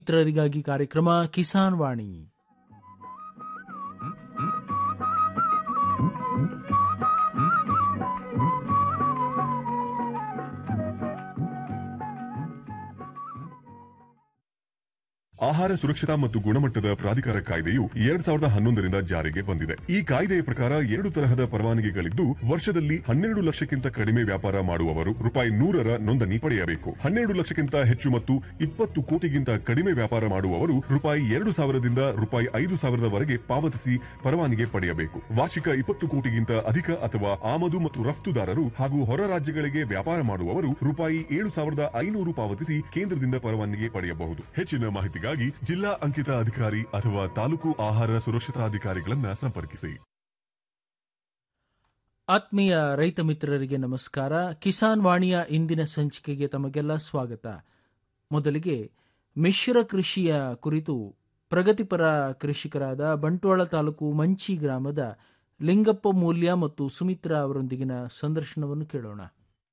ಮಿತ್ರರಿಗಾಗಿ ಕಾರ್ಯಕ್ರಮ ಕಿಸಾನ್ ವಾಣಿ ಆಹಾರ ಸುರಕ್ಷತಾ ಮತ್ತು ಗುಣಮಟ್ಟದ ಪ್ರಾಧಿಕಾರ ಕಾಯ್ದೆಯು ಎರಡ್ ಸಾವಿರದ ಹನ್ನೊಂದರಿಂದ ಜಾರಿಗೆ ಬಂದಿದೆ ಈ ಕಾಯ್ದೆಯ ಪ್ರಕಾರ ಎರಡು ತರಹದ ಪರವಾನಗಿಗಳಿದ್ದು ವರ್ಷದಲ್ಲಿ ಹನ್ನೆರಡು ಲಕ್ಷಕ್ಕಿಂತ ಕಡಿಮೆ ವ್ಯಾಪಾರ ಮಾಡುವವರು ರೂಪಾಯಿ ನೂರರ ನೋಂದಣಿ ಪಡೆಯಬೇಕು ಹನ್ನೆರಡು ಲಕ್ಷಕ್ಕಿಂತ ಹೆಚ್ಚು ಮತ್ತು ಇಪ್ಪತ್ತು ಕೋಟಿಗಿಂತ ಕಡಿಮೆ ವ್ಯಾಪಾರ ಮಾಡುವವರು ರೂಪಾಯಿ ಎರಡು ಸಾವಿರದಿಂದ ರೂಪಾಯಿ ಐದು ಸಾವಿರದವರೆಗೆ ಪಾವತಿಸಿ ಪರವಾನಗಿ ಪಡೆಯಬೇಕು ವಾರ್ಷಿಕ ಇಪ್ಪತ್ತು ಕೋಟಿಗಿಂತ ಅಧಿಕ ಅಥವಾ ಆಮದು ಮತ್ತು ರಫ್ತುದಾರರು ಹಾಗೂ ಹೊರ ರಾಜ್ಯಗಳಿಗೆ ವ್ಯಾಪಾರ ಮಾಡುವವರು ರೂಪಾಯಿ ಏಳು ಸಾವಿರದ ಐನೂರು ಪಾವತಿಸಿ ಕೇಂದ್ರದಿಂದ ಪರವಾನಗಿ ಪಡೆಯಬಹುದು ಹೆಚ್ಚಿನ ಮಾಹಿತಿಗಾಗಿ ಜಿಲ್ಲಾ ಅಂಕಿತ ಅಧಿಕಾರಿ ಅಥವಾ ತಾಲೂಕು ಆಹಾರ ಸುರಕ್ಷತಾ ಅಧಿಕಾರಿಗಳನ್ನ ಸಂಪರ್ಕಿಸಿ ಆತ್ಮೀಯ ರೈತ ಮಿತ್ರರಿಗೆ ನಮಸ್ಕಾರ ಕಿಸಾನ್ ವಾಣಿಯ ಇಂದಿನ ಸಂಚಿಕೆಗೆ ತಮಗೆಲ್ಲ ಸ್ವಾಗತ ಮೊದಲಿಗೆ ಮಿಶ್ರ ಕೃಷಿಯ ಕುರಿತು ಪ್ರಗತಿಪರ ಕೃಷಿಕರಾದ ಬಂಟ್ವಾಳ ತಾಲೂಕು ಮಂಚಿ ಗ್ರಾಮದ ಲಿಂಗಪ್ಪ ಮೂಲ್ಯ ಮತ್ತು ಸುಮಿತ್ರಾ ಅವರೊಂದಿಗಿನ ಸಂದರ್ಶನವನ್ನು ಕೇಳೋಣ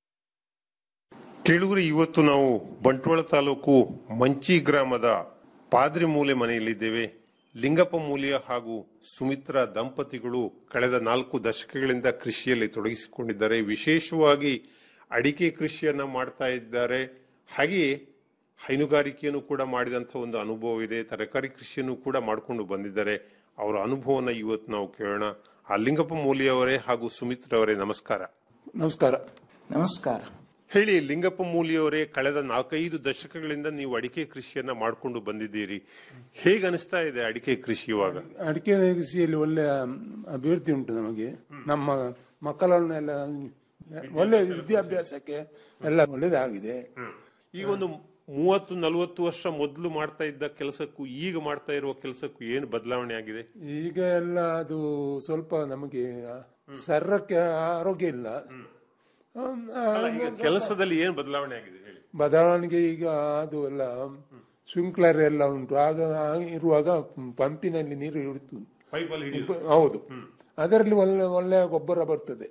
ಕೇಳುಗರಿ ಇವತ್ತು ನಾವು ಬಂಟ್ವಾಳ ತಾಲೂಕು ಮಂಚಿ ಗ್ರಾಮದ ಪಾದ್ರಿ ಮೂಲೆ ಮನೆಯಲ್ಲಿದ್ದೇವೆ ಲಿಂಗಪ್ಪ ಮೂಲ್ಯ ಹಾಗೂ ಸುಮಿತ್ರಾ ದಂಪತಿಗಳು ಕಳೆದ ನಾಲ್ಕು ದಶಕಗಳಿಂದ ಕೃಷಿಯಲ್ಲಿ ತೊಡಗಿಸಿಕೊಂಡಿದ್ದಾರೆ ವಿಶೇಷವಾಗಿ ಅಡಿಕೆ ಕೃಷಿಯನ್ನ ಮಾಡ್ತಾ ಇದ್ದಾರೆ ಹಾಗೆಯೇ ಹೈನುಗಾರಿಕೆಯನ್ನು ಕೂಡ ಮಾಡಿದಂಥ ಒಂದು ಅನುಭವ ಇದೆ ತರಕಾರಿ ಕೃಷಿಯನ್ನು ಕೂಡ ಮಾಡಿಕೊಂಡು ಬಂದಿದ್ದಾರೆ ಅವರ ಅನುಭವನ ಇವತ್ತು ನಾವು ಕೇಳೋಣ ಆ ಲಿಂಗಪ್ಪ ಮೂಲ್ಯ ಅವರೇ ಹಾಗೂ ಸುಮಿತ್ರಾ ಅವರೇ ನಮಸ್ಕಾರ ನಮಸ್ಕಾರ ನಮಸ್ಕಾರ ಹೇಳಿ ಲಿಂಗಪ್ಪ ಮೂಲಿಯವರೇ ಕಳೆದ ನಾಲ್ಕೈದು ದಶಕಗಳಿಂದ ನೀವು ಅಡಿಕೆ ಕೃಷಿಯನ್ನ ಮಾಡಿಕೊಂಡು ಬಂದಿದ್ದೀರಿ ಹೇಗೆ ಅನಿಸ್ತಾ ಇದೆ ಅಡಿಕೆ ಕೃಷಿ ಇವಾಗ ಅಡಿಕೆ ಕೃಷಿಯಲ್ಲಿ ಒಳ್ಳೆ ಅಭಿವೃದ್ಧಿ ಉಂಟು ನಮಗೆ ನಮ್ಮ ಮಕ್ಕಳನ್ನೆಲ್ಲ ಒಳ್ಳೆ ವಿದ್ಯಾಭ್ಯಾಸಕ್ಕೆ ಎಲ್ಲ ಒಳ್ಳೇದಾಗಿದೆ ಈಗ ಒಂದು ಮೂವತ್ತು ನಲವತ್ತು ವರ್ಷ ಮೊದಲು ಮಾಡ್ತಾ ಇದ್ದ ಕೆಲಸಕ್ಕೂ ಈಗ ಮಾಡ್ತಾ ಇರುವ ಕೆಲಸಕ್ಕೂ ಏನು ಬದಲಾವಣೆ ಆಗಿದೆ ಈಗ ಎಲ್ಲ ಅದು ಸ್ವಲ್ಪ ನಮಗೆ ಶರೀರಕ್ಕೆ ಆರೋಗ್ಯ ಇಲ್ಲ ಹ್ಮ್, ಆ, ಈಗ ಕೆಲಸದಲ್ಲಿ ಏನು ಬದಲಾವಣೆ ಆಗಿದೆ ಹೇಳಿ ಬದಲಾವಣೆಗೆ ಈಗ ಅದು ಎಲ್ಲ ಸ್ಪ್ರಿಂಕ್ಲರ್ ಎಲ್ಲ ಉಂಟು ಆಗ ಇರುವಾಗ ಪಂಪಿನಲ್ಲಿ ನೀರು ಇಡ್ತು ಪೈಪಲ್ಲಿ ಹಿಡಿದು ಹೌದು ಅದರಲ್ಲಿ ಒಳ್ಳೆ ಒಳ್ಳೆಯ ಗೊಬ್ಬರ ಬರ್ತದೆ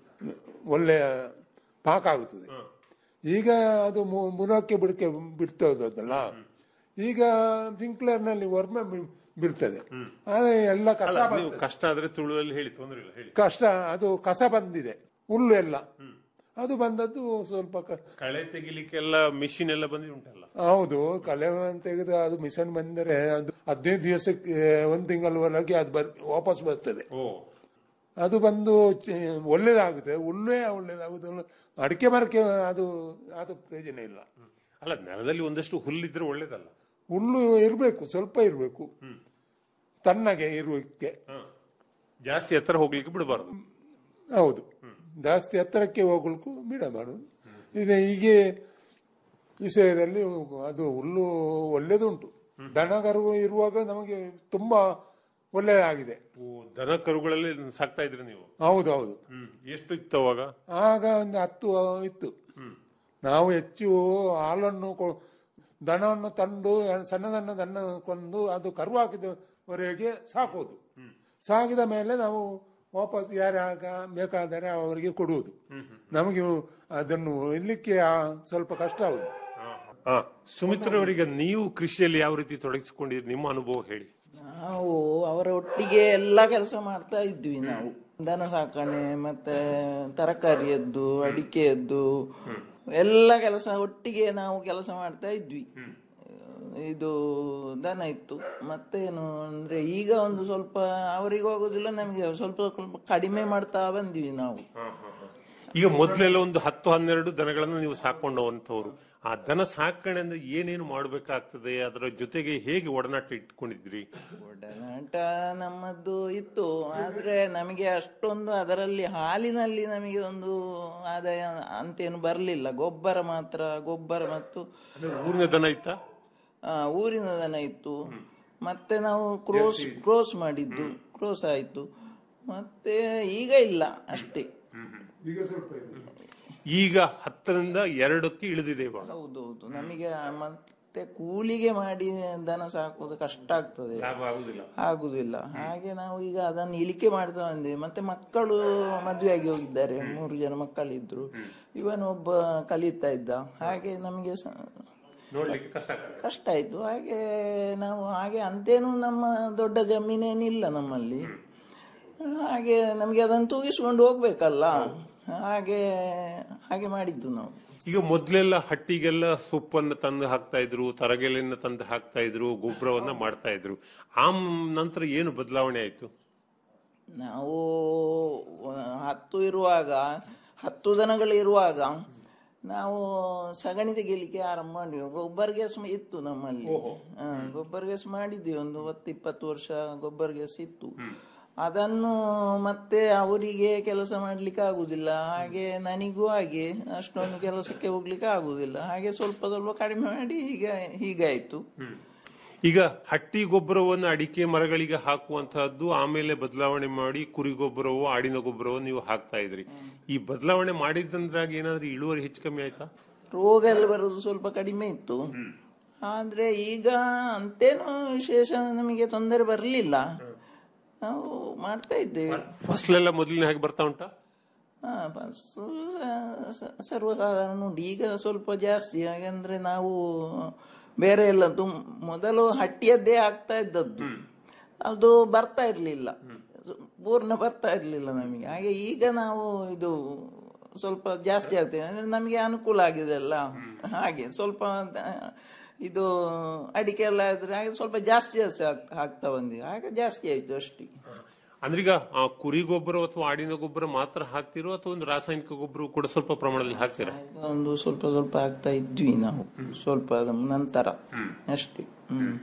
ಒಳ್ಳೆಯ ಪಾಕ ಆಗುತ್ತದೆ ಈಗ ಅದು ಮು- ಮುನಕ್ಕೆ ಬಿಡಕ್ಕೆ ಬಿಡ್ತಾ ಇದ್ದದ್ದಲ್ಲ ಈಗ ನಲ್ಲಿ ವರ್ಮ ಬಿ- ಬೀಳ್ತದೆ ಆದ್ರೆ ಎಲ್ಲ ಕಸ ನೀವು ಬರ್ತದೆ. ಕಷ್ಟ ಆದ್ರೆ ತುಳುವಲ್ಲಿ ಹೇಳಿ ತೊಂದರೆ ಇಲ್ಲ ಹೇಳಿ ಕಷ್ಟ ಅದು ಕಸ ಬಂದಿದೆ ಹುಲ್ಲು ಎಲ್ಲ ಅದು ಬಂದದ್ದು ಸ್ವಲ್ಪ ಕ- ಕಳೆ ತೆಗಿಲಿಕ್ಕೆಲ್ಲ ಮಿಷಿನ್ ಎಲ್ಲ ಬಂದಿ ಉಂಟಲ್ಲ ಹೌದು ಕಲೆ ತೆಗೆದು ಅದು ಮಿಷನ್ ಬಂದರೆ ಅದು ಹದಿನೈದು ದಿವಸಕ್ಕೆ ಒಂದು ತಿಂಗಳ ಒಳಗೆ ಅದು ಬರ್ ವಾಪಸ್ ಬರ್ತದೆ ಓ ಅದು ಬಂದು ಚ- ಒಳ್ಳೇದಾಗುತ್ತೆ ಹುಲ್ಲೇ ಒಳ್ಳೇದಾಗುತ್ತೆ ಅಡಿಕೆ ಮರಕ್ಕೆ ಅದು ಅದು ಪ್ರಯೋಜನ ಇಲ್ಲ ಅಲ್ಲ ನೆಲದಲ್ಲಿ ಒಂದಷ್ಟು ಹುಲ್ಲಿದ್ರೆ ಒಳ್ಳೇದಲ್ಲ ಹುಲ್ಲು ಇರಬೇಕು ಸ್ವಲ್ಪ ಇರಬೇಕು ತಣ್ಣಗೆ ಇರುವಕ್ಕೆ ಜಾಸ್ತಿ ಎತ್ತರ ಹೋಗ್ಲಿಕ್ಕೆ ಬಿಡಬಾರ್ದು ಹೌದು ಜಾಸ್ತಿ ಎತ್ತರಕ್ಕೆ ಹೋಗ್ಲಿಕ್ಕೂ ಬಿಡಬಾರದು ಇದೆ ಹೀಗೆ ವಿಷಯದಲ್ಲಿ ಅದು ಹುಲ್ಲು ಒಳ್ಳೇದುಂಟು ದನಗರು ಇರುವಾಗ ನಮಗೆ ತುಂಬಾ ಒಳ್ಳೆಯದಾಗಿದೆ ಓ, ದನ ಕರುಗಳಲ್ಲಿ ಸಾಕ್ತಾ ಇದ್ರಿ ನೀವು ಹೌದು ಹೌದು ಹ್ಮ್ ಎಷ್ಟು ಇತ್ತು ಅವಾಗ ಆಗ ಒಂದು ಹತ್ತು ಇತ್ತು ನಾವು ಹೆಚ್ಚು ಹಾಲನ್ನು ಕೊ- ದನವನ್ನು ತಂದು ಸಣ್ಣ ಸಣ್ಣ ದನ ಕೊಂದು ಅದು ಕರು ಹಾಕಿದವರೆಗೆ ಸಾಕೋದು ಸಾಕಿದ ಮೇಲೆ ನಾವು ವಾಪಸ್ ಯಾರಾಗ ಬೇಕಾದರೆ ಅವರಿಗೆ ಕೊಡುವುದು ನಮಗೆ ಅದನ್ನು ಇರ್ಲಿಕ್ಕೆ ಆ ಸ್ವಲ್ಪ ಕಷ್ಟ ಆಗುದು ಹಾ ಸುಮಿತ್ರವರಿಗೆ ನೀವು ಕೃಷಿಯಲ್ಲಿ ಯಾವ ರೀತಿ ತೊಡಗಿಸಿಕೊಂಡಿರಿ ನಿಮ್ಮ ಅನುಭವ ಹೇಳಿ ನಾವು ಅವರ ಒಟ್ಟಿಗೆ ಎಲ್ಲ ಕೆಲಸ ಮಾಡ್ತಾ ಇದ್ವಿ ನಾವು ದನ ಸಾಕಣೆ ಮತ್ತೆ ತರಕಾರಿಯದ್ದು ಅಡಿಕೆಯದ್ದು ಎಲ್ಲ ಕೆಲಸ ಒಟ್ಟಿಗೆ ನಾವು ಕೆಲಸ ಮಾಡ್ತಾ ಇದ್ವಿ ಇದು ದನ ಇತ್ತು ಮತ್ತೇನು ಅಂದ್ರೆ ಈಗ ಒಂದು ಸ್ವಲ್ಪ ಅವರಿಗೆ ಹೋಗುದಿಲ್ಲ ನಮಗೆ ಸ್ವಲ್ಪ ಸ್ವಲ್ಪ ಕಡಿಮೆ ಮಾಡ್ತಾ ಬಂದ್ವಿ ನಾವು ಈಗ ಮೊದ್ಲೆಲ್ಲ ಒಂದು ಹತ್ತು ಹನ್ನೆರಡು ದನಗಳನ್ನ ನೀವು ಸಾಕೊಂಡವಂತವ್ರು ಆ ದನ ಸಾಕಣೆ ಅಂದ್ರೆ ಏನೇನು ಮಾಡ್ಬೇಕಾಗ್ತದೆ ಅದರ ಜೊತೆಗೆ ಹೇಗೆ ಒಡನಾಟ ಇಟ್ಕೊಂಡಿದ್ರಿ ಒಡನಾಟ ನಮ್ಮದು ಇತ್ತು ಆದ್ರೆ ನಮಗೆ ಅಷ್ಟೊಂದು ಅದರಲ್ಲಿ ಹಾಲಿನಲ್ಲಿ ನಮಗೆ ಒಂದು ಆದಾಯ ಅಂತೇನು ಬರಲಿಲ್ಲ ಗೊಬ್ಬರ ಮಾತ್ರ ಗೊಬ್ಬರ ಮತ್ತು ಅಂದ್ರೆ ಊರಿನ ದನ ಇತ್ತಾ ಆ, ಊರಿನ ದನ ಇತ್ತು ಮತ್ತೆ ನಾವು ಕ್ರೋಸ್ ಕ್ರೋಸ್ ಮಾಡಿದ್ದು ಕ್ರೋಸ್ ಆಯ್ತು ಮತ್ತೆ ಈಗ ಇಲ್ಲ ಅಷ್ಟೇ ಈಗ ಹತ್ತರಿಂದ ಎರಡಕ್ಕೆ ಇಳಿದಿದೆ ಇವಾಗ ಹೌದೌದು ನಮಗೆ ಮತ್ತೆ ಕೂಲಿಗೆ ಮಾಡಿ ದನ ಸಾಕೋದು ಕಷ್ಟ ಆಗ್ತದೆ ಲಾಭ ಆಗುದಿಲ್ಲ ಆಗುದಿಲ್ಲ ಹಾಗೆ ನಾವು ಈಗ ಅದನ್ನು ಇಳಿಕೆ ಮಾಡ್ತಾ ಬಂದಿವಿ ಮತ್ತೆ ಮಕ್ಕಳು ಮದುವೆ ಆಗಿ ಹೋಗಿದ್ದಾರೆ ಮೂರು ಜನ ಮಕ್ಕಳಿದ್ರು ಇವನು ಒಬ್ಬ ಕಲಿತಾ ಇದ್ದ ಹಾಗೆ ನಮಗೆ ಸ- ನೋಡ್ಲಿಕ್ಕೆ ಕಷ್ಟ ಆಗ್ತದೆ ಕಷ್ಟ ಆಯ್ತು ಹಾಗೆ ನಾವು ಹಾಗೆ ಅಂತೇನು ನಮ್ಮ ದೊಡ್ಡ ಜಮೀನೇನಿಲ್ಲ ನಮ್ಮಲ್ಲಿ ಹಾಗೆ ನಮಗೆ ಅದನ್ನು ತೂಗಿಸ್ಕೊಂಡು ಹೋಗ್ಬೇಕಲ್ಲ ಹಾಗೆ ಹಾಗೆ ಮಾಡಿದ್ದು ನಾವು ಈಗ ಮೊದ್ಲೆಲ್ಲ ಹಟ್ಟಿಗೆಲ್ಲ ಸೊಪ್ಪನ್ನ ತಂದು ಹಾಕ್ತಾ ಇದ್ರು ತರಗೆಲೆಯನ್ನ ತಂದು ಹಾಕ್ತಾ ಇದ್ರು ಗೊಬ್ಬರವನ್ನ ಮಾಡ್ತಾ ಇದ್ರು ಆ ಮ್- ನಂತರ ಏನು ಬದಲಾವಣೆ ಆಯ್ತು ನಾವು ಹತ್ತು ಇರುವಾಗ ಹತ್ತು ಜನಗಳು ಇರುವಾಗ ನಾವು ಸಗಣಿ ತೆಗಿಲಿಕ್ಕೆ ಆರಂಭ ಮಾಡಿದ್ವಿ ಗೊಬ್ಬರ ಗ್ಯಾಸ್ ಇತ್ತು ನಮ್ಮಲ್ಲಿ ಹ, ಗೊಬ್ಬರ ಗ್ಯಾಸ್ ಮಾಡಿದ್ವಿ ಒಂದು ಹತ್ತು ಇಪ್ಪತ್ತು ವರ್ಷ ಗೊಬ್ಬರ ಗ್ಯಾಸ್ ಇತ್ತು ಅದನ್ನು ಮತ್ತೆ ಅವರಿಗೆ ಕೆಲಸ ಮಾಡ್ಲಿಕ್ಕೆ ಆಗುದಿಲ್ಲ ಹಾಗೆ ನನಗೂ ಹಾಗೆ ಅಷ್ಟೊಂದು ಕೆಲಸಕ್ಕೆ ಹೋಗ್ಲಿಕ್ಕೆ ಆಗುದಿಲ್ಲ ಹಾಗೆ ಸ್ವಲ್ಪ ಸ್ವಲ್ಪ ಕಡಿಮೆ ಮಾಡಿ ಈಗ ಹೀಗಾಯ್ತು ಈಗ ಹಟ್ಟಿ ಗೊಬ್ಬರವನ್ನು ಅಡಿಕೆ ಮರಗಳಿಗೆ ಹಾಕುವಂತಹದ್ದು ಆಮೇಲೆ ಬದಲಾವಣೆ ಮಾಡಿ ಕುರಿ ಗೊಬ್ಬರವೋ ಆಡಿನ ಗೊಬ್ಬರವೋ ನೀವು ಹಾಕ್ತಾ ಇದ್ರಿ ಈ ಬದಲಾವಣೆ ಮಾಡಿದ್ರಾಗ ಏನಾದ್ರೂ ಇಳುವರಿ ಹೆಚ್ಚು ಕಮ್ಮಿ ಆಯ್ತಾ ರೋಗ ಎಲ್ಲ ಬರೋದು ಸ್ವಲ್ಪ ಕಡಿಮೆ ಇತ್ತು ಆದ್ರೆ ಈಗ ಅಂತೇನು ವಿಶೇಷ ನಮಗೆ ತೊಂದರೆ ಬರಲಿಲ್ಲ ನಾವು ಮಾಡ್ತಾ ಇದ್ದೇವೆ ಫಸ್ಲೆಲ್ಲ ಮೊದಲಿನ ಹಾಗೆ ಬರ್ತಾ ಉಂಟಾ ಹಾ, ಬಸ್ಸು ಸ- ಸ- ಸರ್ವಸಾಧಾರಣ ಉಂಟು ಈಗ ಸ್ವಲ್ಪ ಜಾಸ್ತಿ ಹಾಗಂದ್ರೆ ನಾವು ಬೇರೆ ಎಲ್ಲ ತುಂ ಮೊದಲು ಹಟ್ಟಿಯದ್ದೇ ಆಗ್ತಾ ಇದ್ದದ್ದು ಅದು ಬರ್ತಾ ಇರ್ಲಿಲ್ಲ ಪೂರ್ಣ ಬರ್ತಾ ಇರ್ಲಿಲ್ಲ ನಮಗೆ ಹಾಗೆ ಈಗ ನಾವು ಇದು ಸ್ವಲ್ಪ ಜಾಸ್ತಿ ಆಗ್ತೇವೆ ಅಂದ್ರೆ ನಮಗೆ ಅನುಕೂಲ ಆಗಿದೆ ಅಲ್ಲ ಹಾಗೆ ಸ್ವಲ್ಪ ಆ, ಇದು ಅಡಿಕೆ ಎಲ್ಲ ಆದ್ರೆ ಹಾಗೆ ಸ್ವಲ್ಪ ಜಾಸ್ತಿ ಜಾಸ್ತಿ ಆಗ್- ಆಗ್ತಾ ಬಂದಿದೆ ಹಾಗೆ ಜಾಸ್ತಿ ಆಯ್ತು ಅಷ್ಟೇ ಅಂದ್ರೆ ಈಗ ಆ ಕುರಿ ಗೊಬ್ಬರ ಅಥವಾ ಆಡಿನ ಗೊಬ್ಬರ ಮಾತ್ರ ಹಾಕ್ತಿರೋ ಅಥವಾ ಒಂದು ರಾಸಾಯನಿಕ ಗೊಬ್ಬರ ಕೂಡ ಸ್ವಲ್ಪ ಪ್ರಮಾಣದಲ್ಲಿ ಹಾಕ್ತೀರಾ ಒಂದು ಸ್ವಲ್ಪ ಸ್ವಲ್ಪ ಆಗ್ತಾ ಇದ್ವಿ ನಾವು ಸ್ವಲ್ಪ ಅದ ನಂತರ ಅಷ್ಟೇ ಹ್ಮ್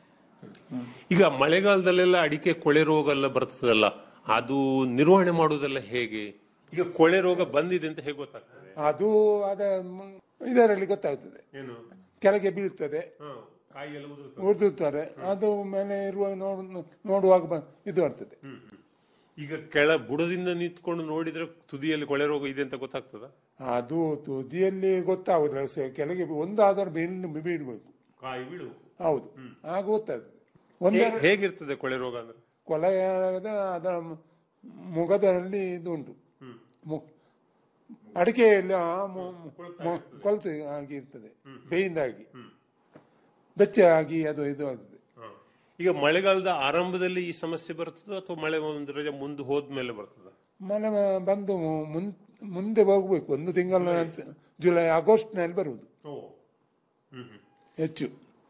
ಈಗ ಮಳೆಗಾಲದಲ್ಲೆಲ್ಲ ಅಡಿಕೆ ಕೊಳೆ ರೋಗ ಎಲ್ಲ ಬರ್ತದಲ್ಲ ಅದು ನಿರ್ವಹಣೆ ಮಾಡುವುದೆಲ್ಲ ಹೇಗೆ ಈಗ ಕೊಳೆ ರೋಗ ಬಂದಿದೆ ಅಂತ ಹೇಗೆ ಗೊತ್ತಾಗ್ತದೆ ಅದು ಅದ ಮ್- ಇದರಲ್ಲಿ ಗೊತ್ತಾಗ್ತದೆ ಏನು ಕೆಳಗೆ ಬೀಳ್ತದೆ ಕಾಯಿ ಎಲ್ಲ ಉದುರ್ತದೆ. ಉರ್ದುತ್ತಾರೆ ಅದು ಮೇಲೆ ಇರುವ ನೋಡ್- ನೋಡುವಾಗ ಬ- ಇದು ಬರ್ತದೆ ಈಗ ಕೆಳ ಬುಡದಿಂದ ನಿಂತ್ಕೊಂಡು ನೋಡಿದ್ರೆ ತುದಿಯಲ್ಲಿ ಕೊಳೆ ರೋಗ ಇದೆ ಅಂತ ಗೊತ್ತಾಗ್ತದ ಅದು ತುದಿಯಲ್ಲಿ ಗೊತ್ತಾಗುದಿಲ್ಲ ಸ- ಕೆಳಗೆ ಒಂದಾದರೂ ಬೀಳ್ ಬೀಳ್ಬೇಕು ಕಾಯಿ ಬೀಳು ಹೌದು ಆಗ ಗೊತ್ತಾಗ್ತದೆ ಒಂದೇ ಹೇ- ಹೇಗಿರ್ತದೆ ಕೊಳೆ ರೋಗ ಅಂದ್ರೆ ಕೊಲೆಯಾದ ಅದರ ಮುಖದಲ್ಲಿ ಇದು ಉಂಟು ಮು- ಅಡಿಕೆಯಲ್ಲಿ ಆ ಮು- ಮು- ಕೊಳ್ತು ಆಗಿ ಇರ್ತದೆ ಬೇಯಿಂದಾಗಿ ಬೆಚ್ಚ ಆಗಿ ಅದು ಇದು ಆಗ್ತದೆ ಈಗ ಮಳೆಗಾಲದ ಆರಂಭದಲ್ಲಿ ಈ ಸಮಸ್ಯೆ ಬರ್ತದ ಅಥವಾ ಮಳೆ ಒಂದು ರಜೆ ಮುಂದೆ ಹೋದ್ಮೇಲೆ ಬರ್ತದ ಮನೆ ಮ- ಬಂದು ಮುನ್ ಮುಂದೆ ಹೋಗ್ಬೇಕು ಒಂದು ತಿಂಗಳ ನಂತರ ಜುಲೈ ಆಗಸ್ಟ್ನಲ್ಲಿ ಬರುವುದು ಹೆಚ್ಚು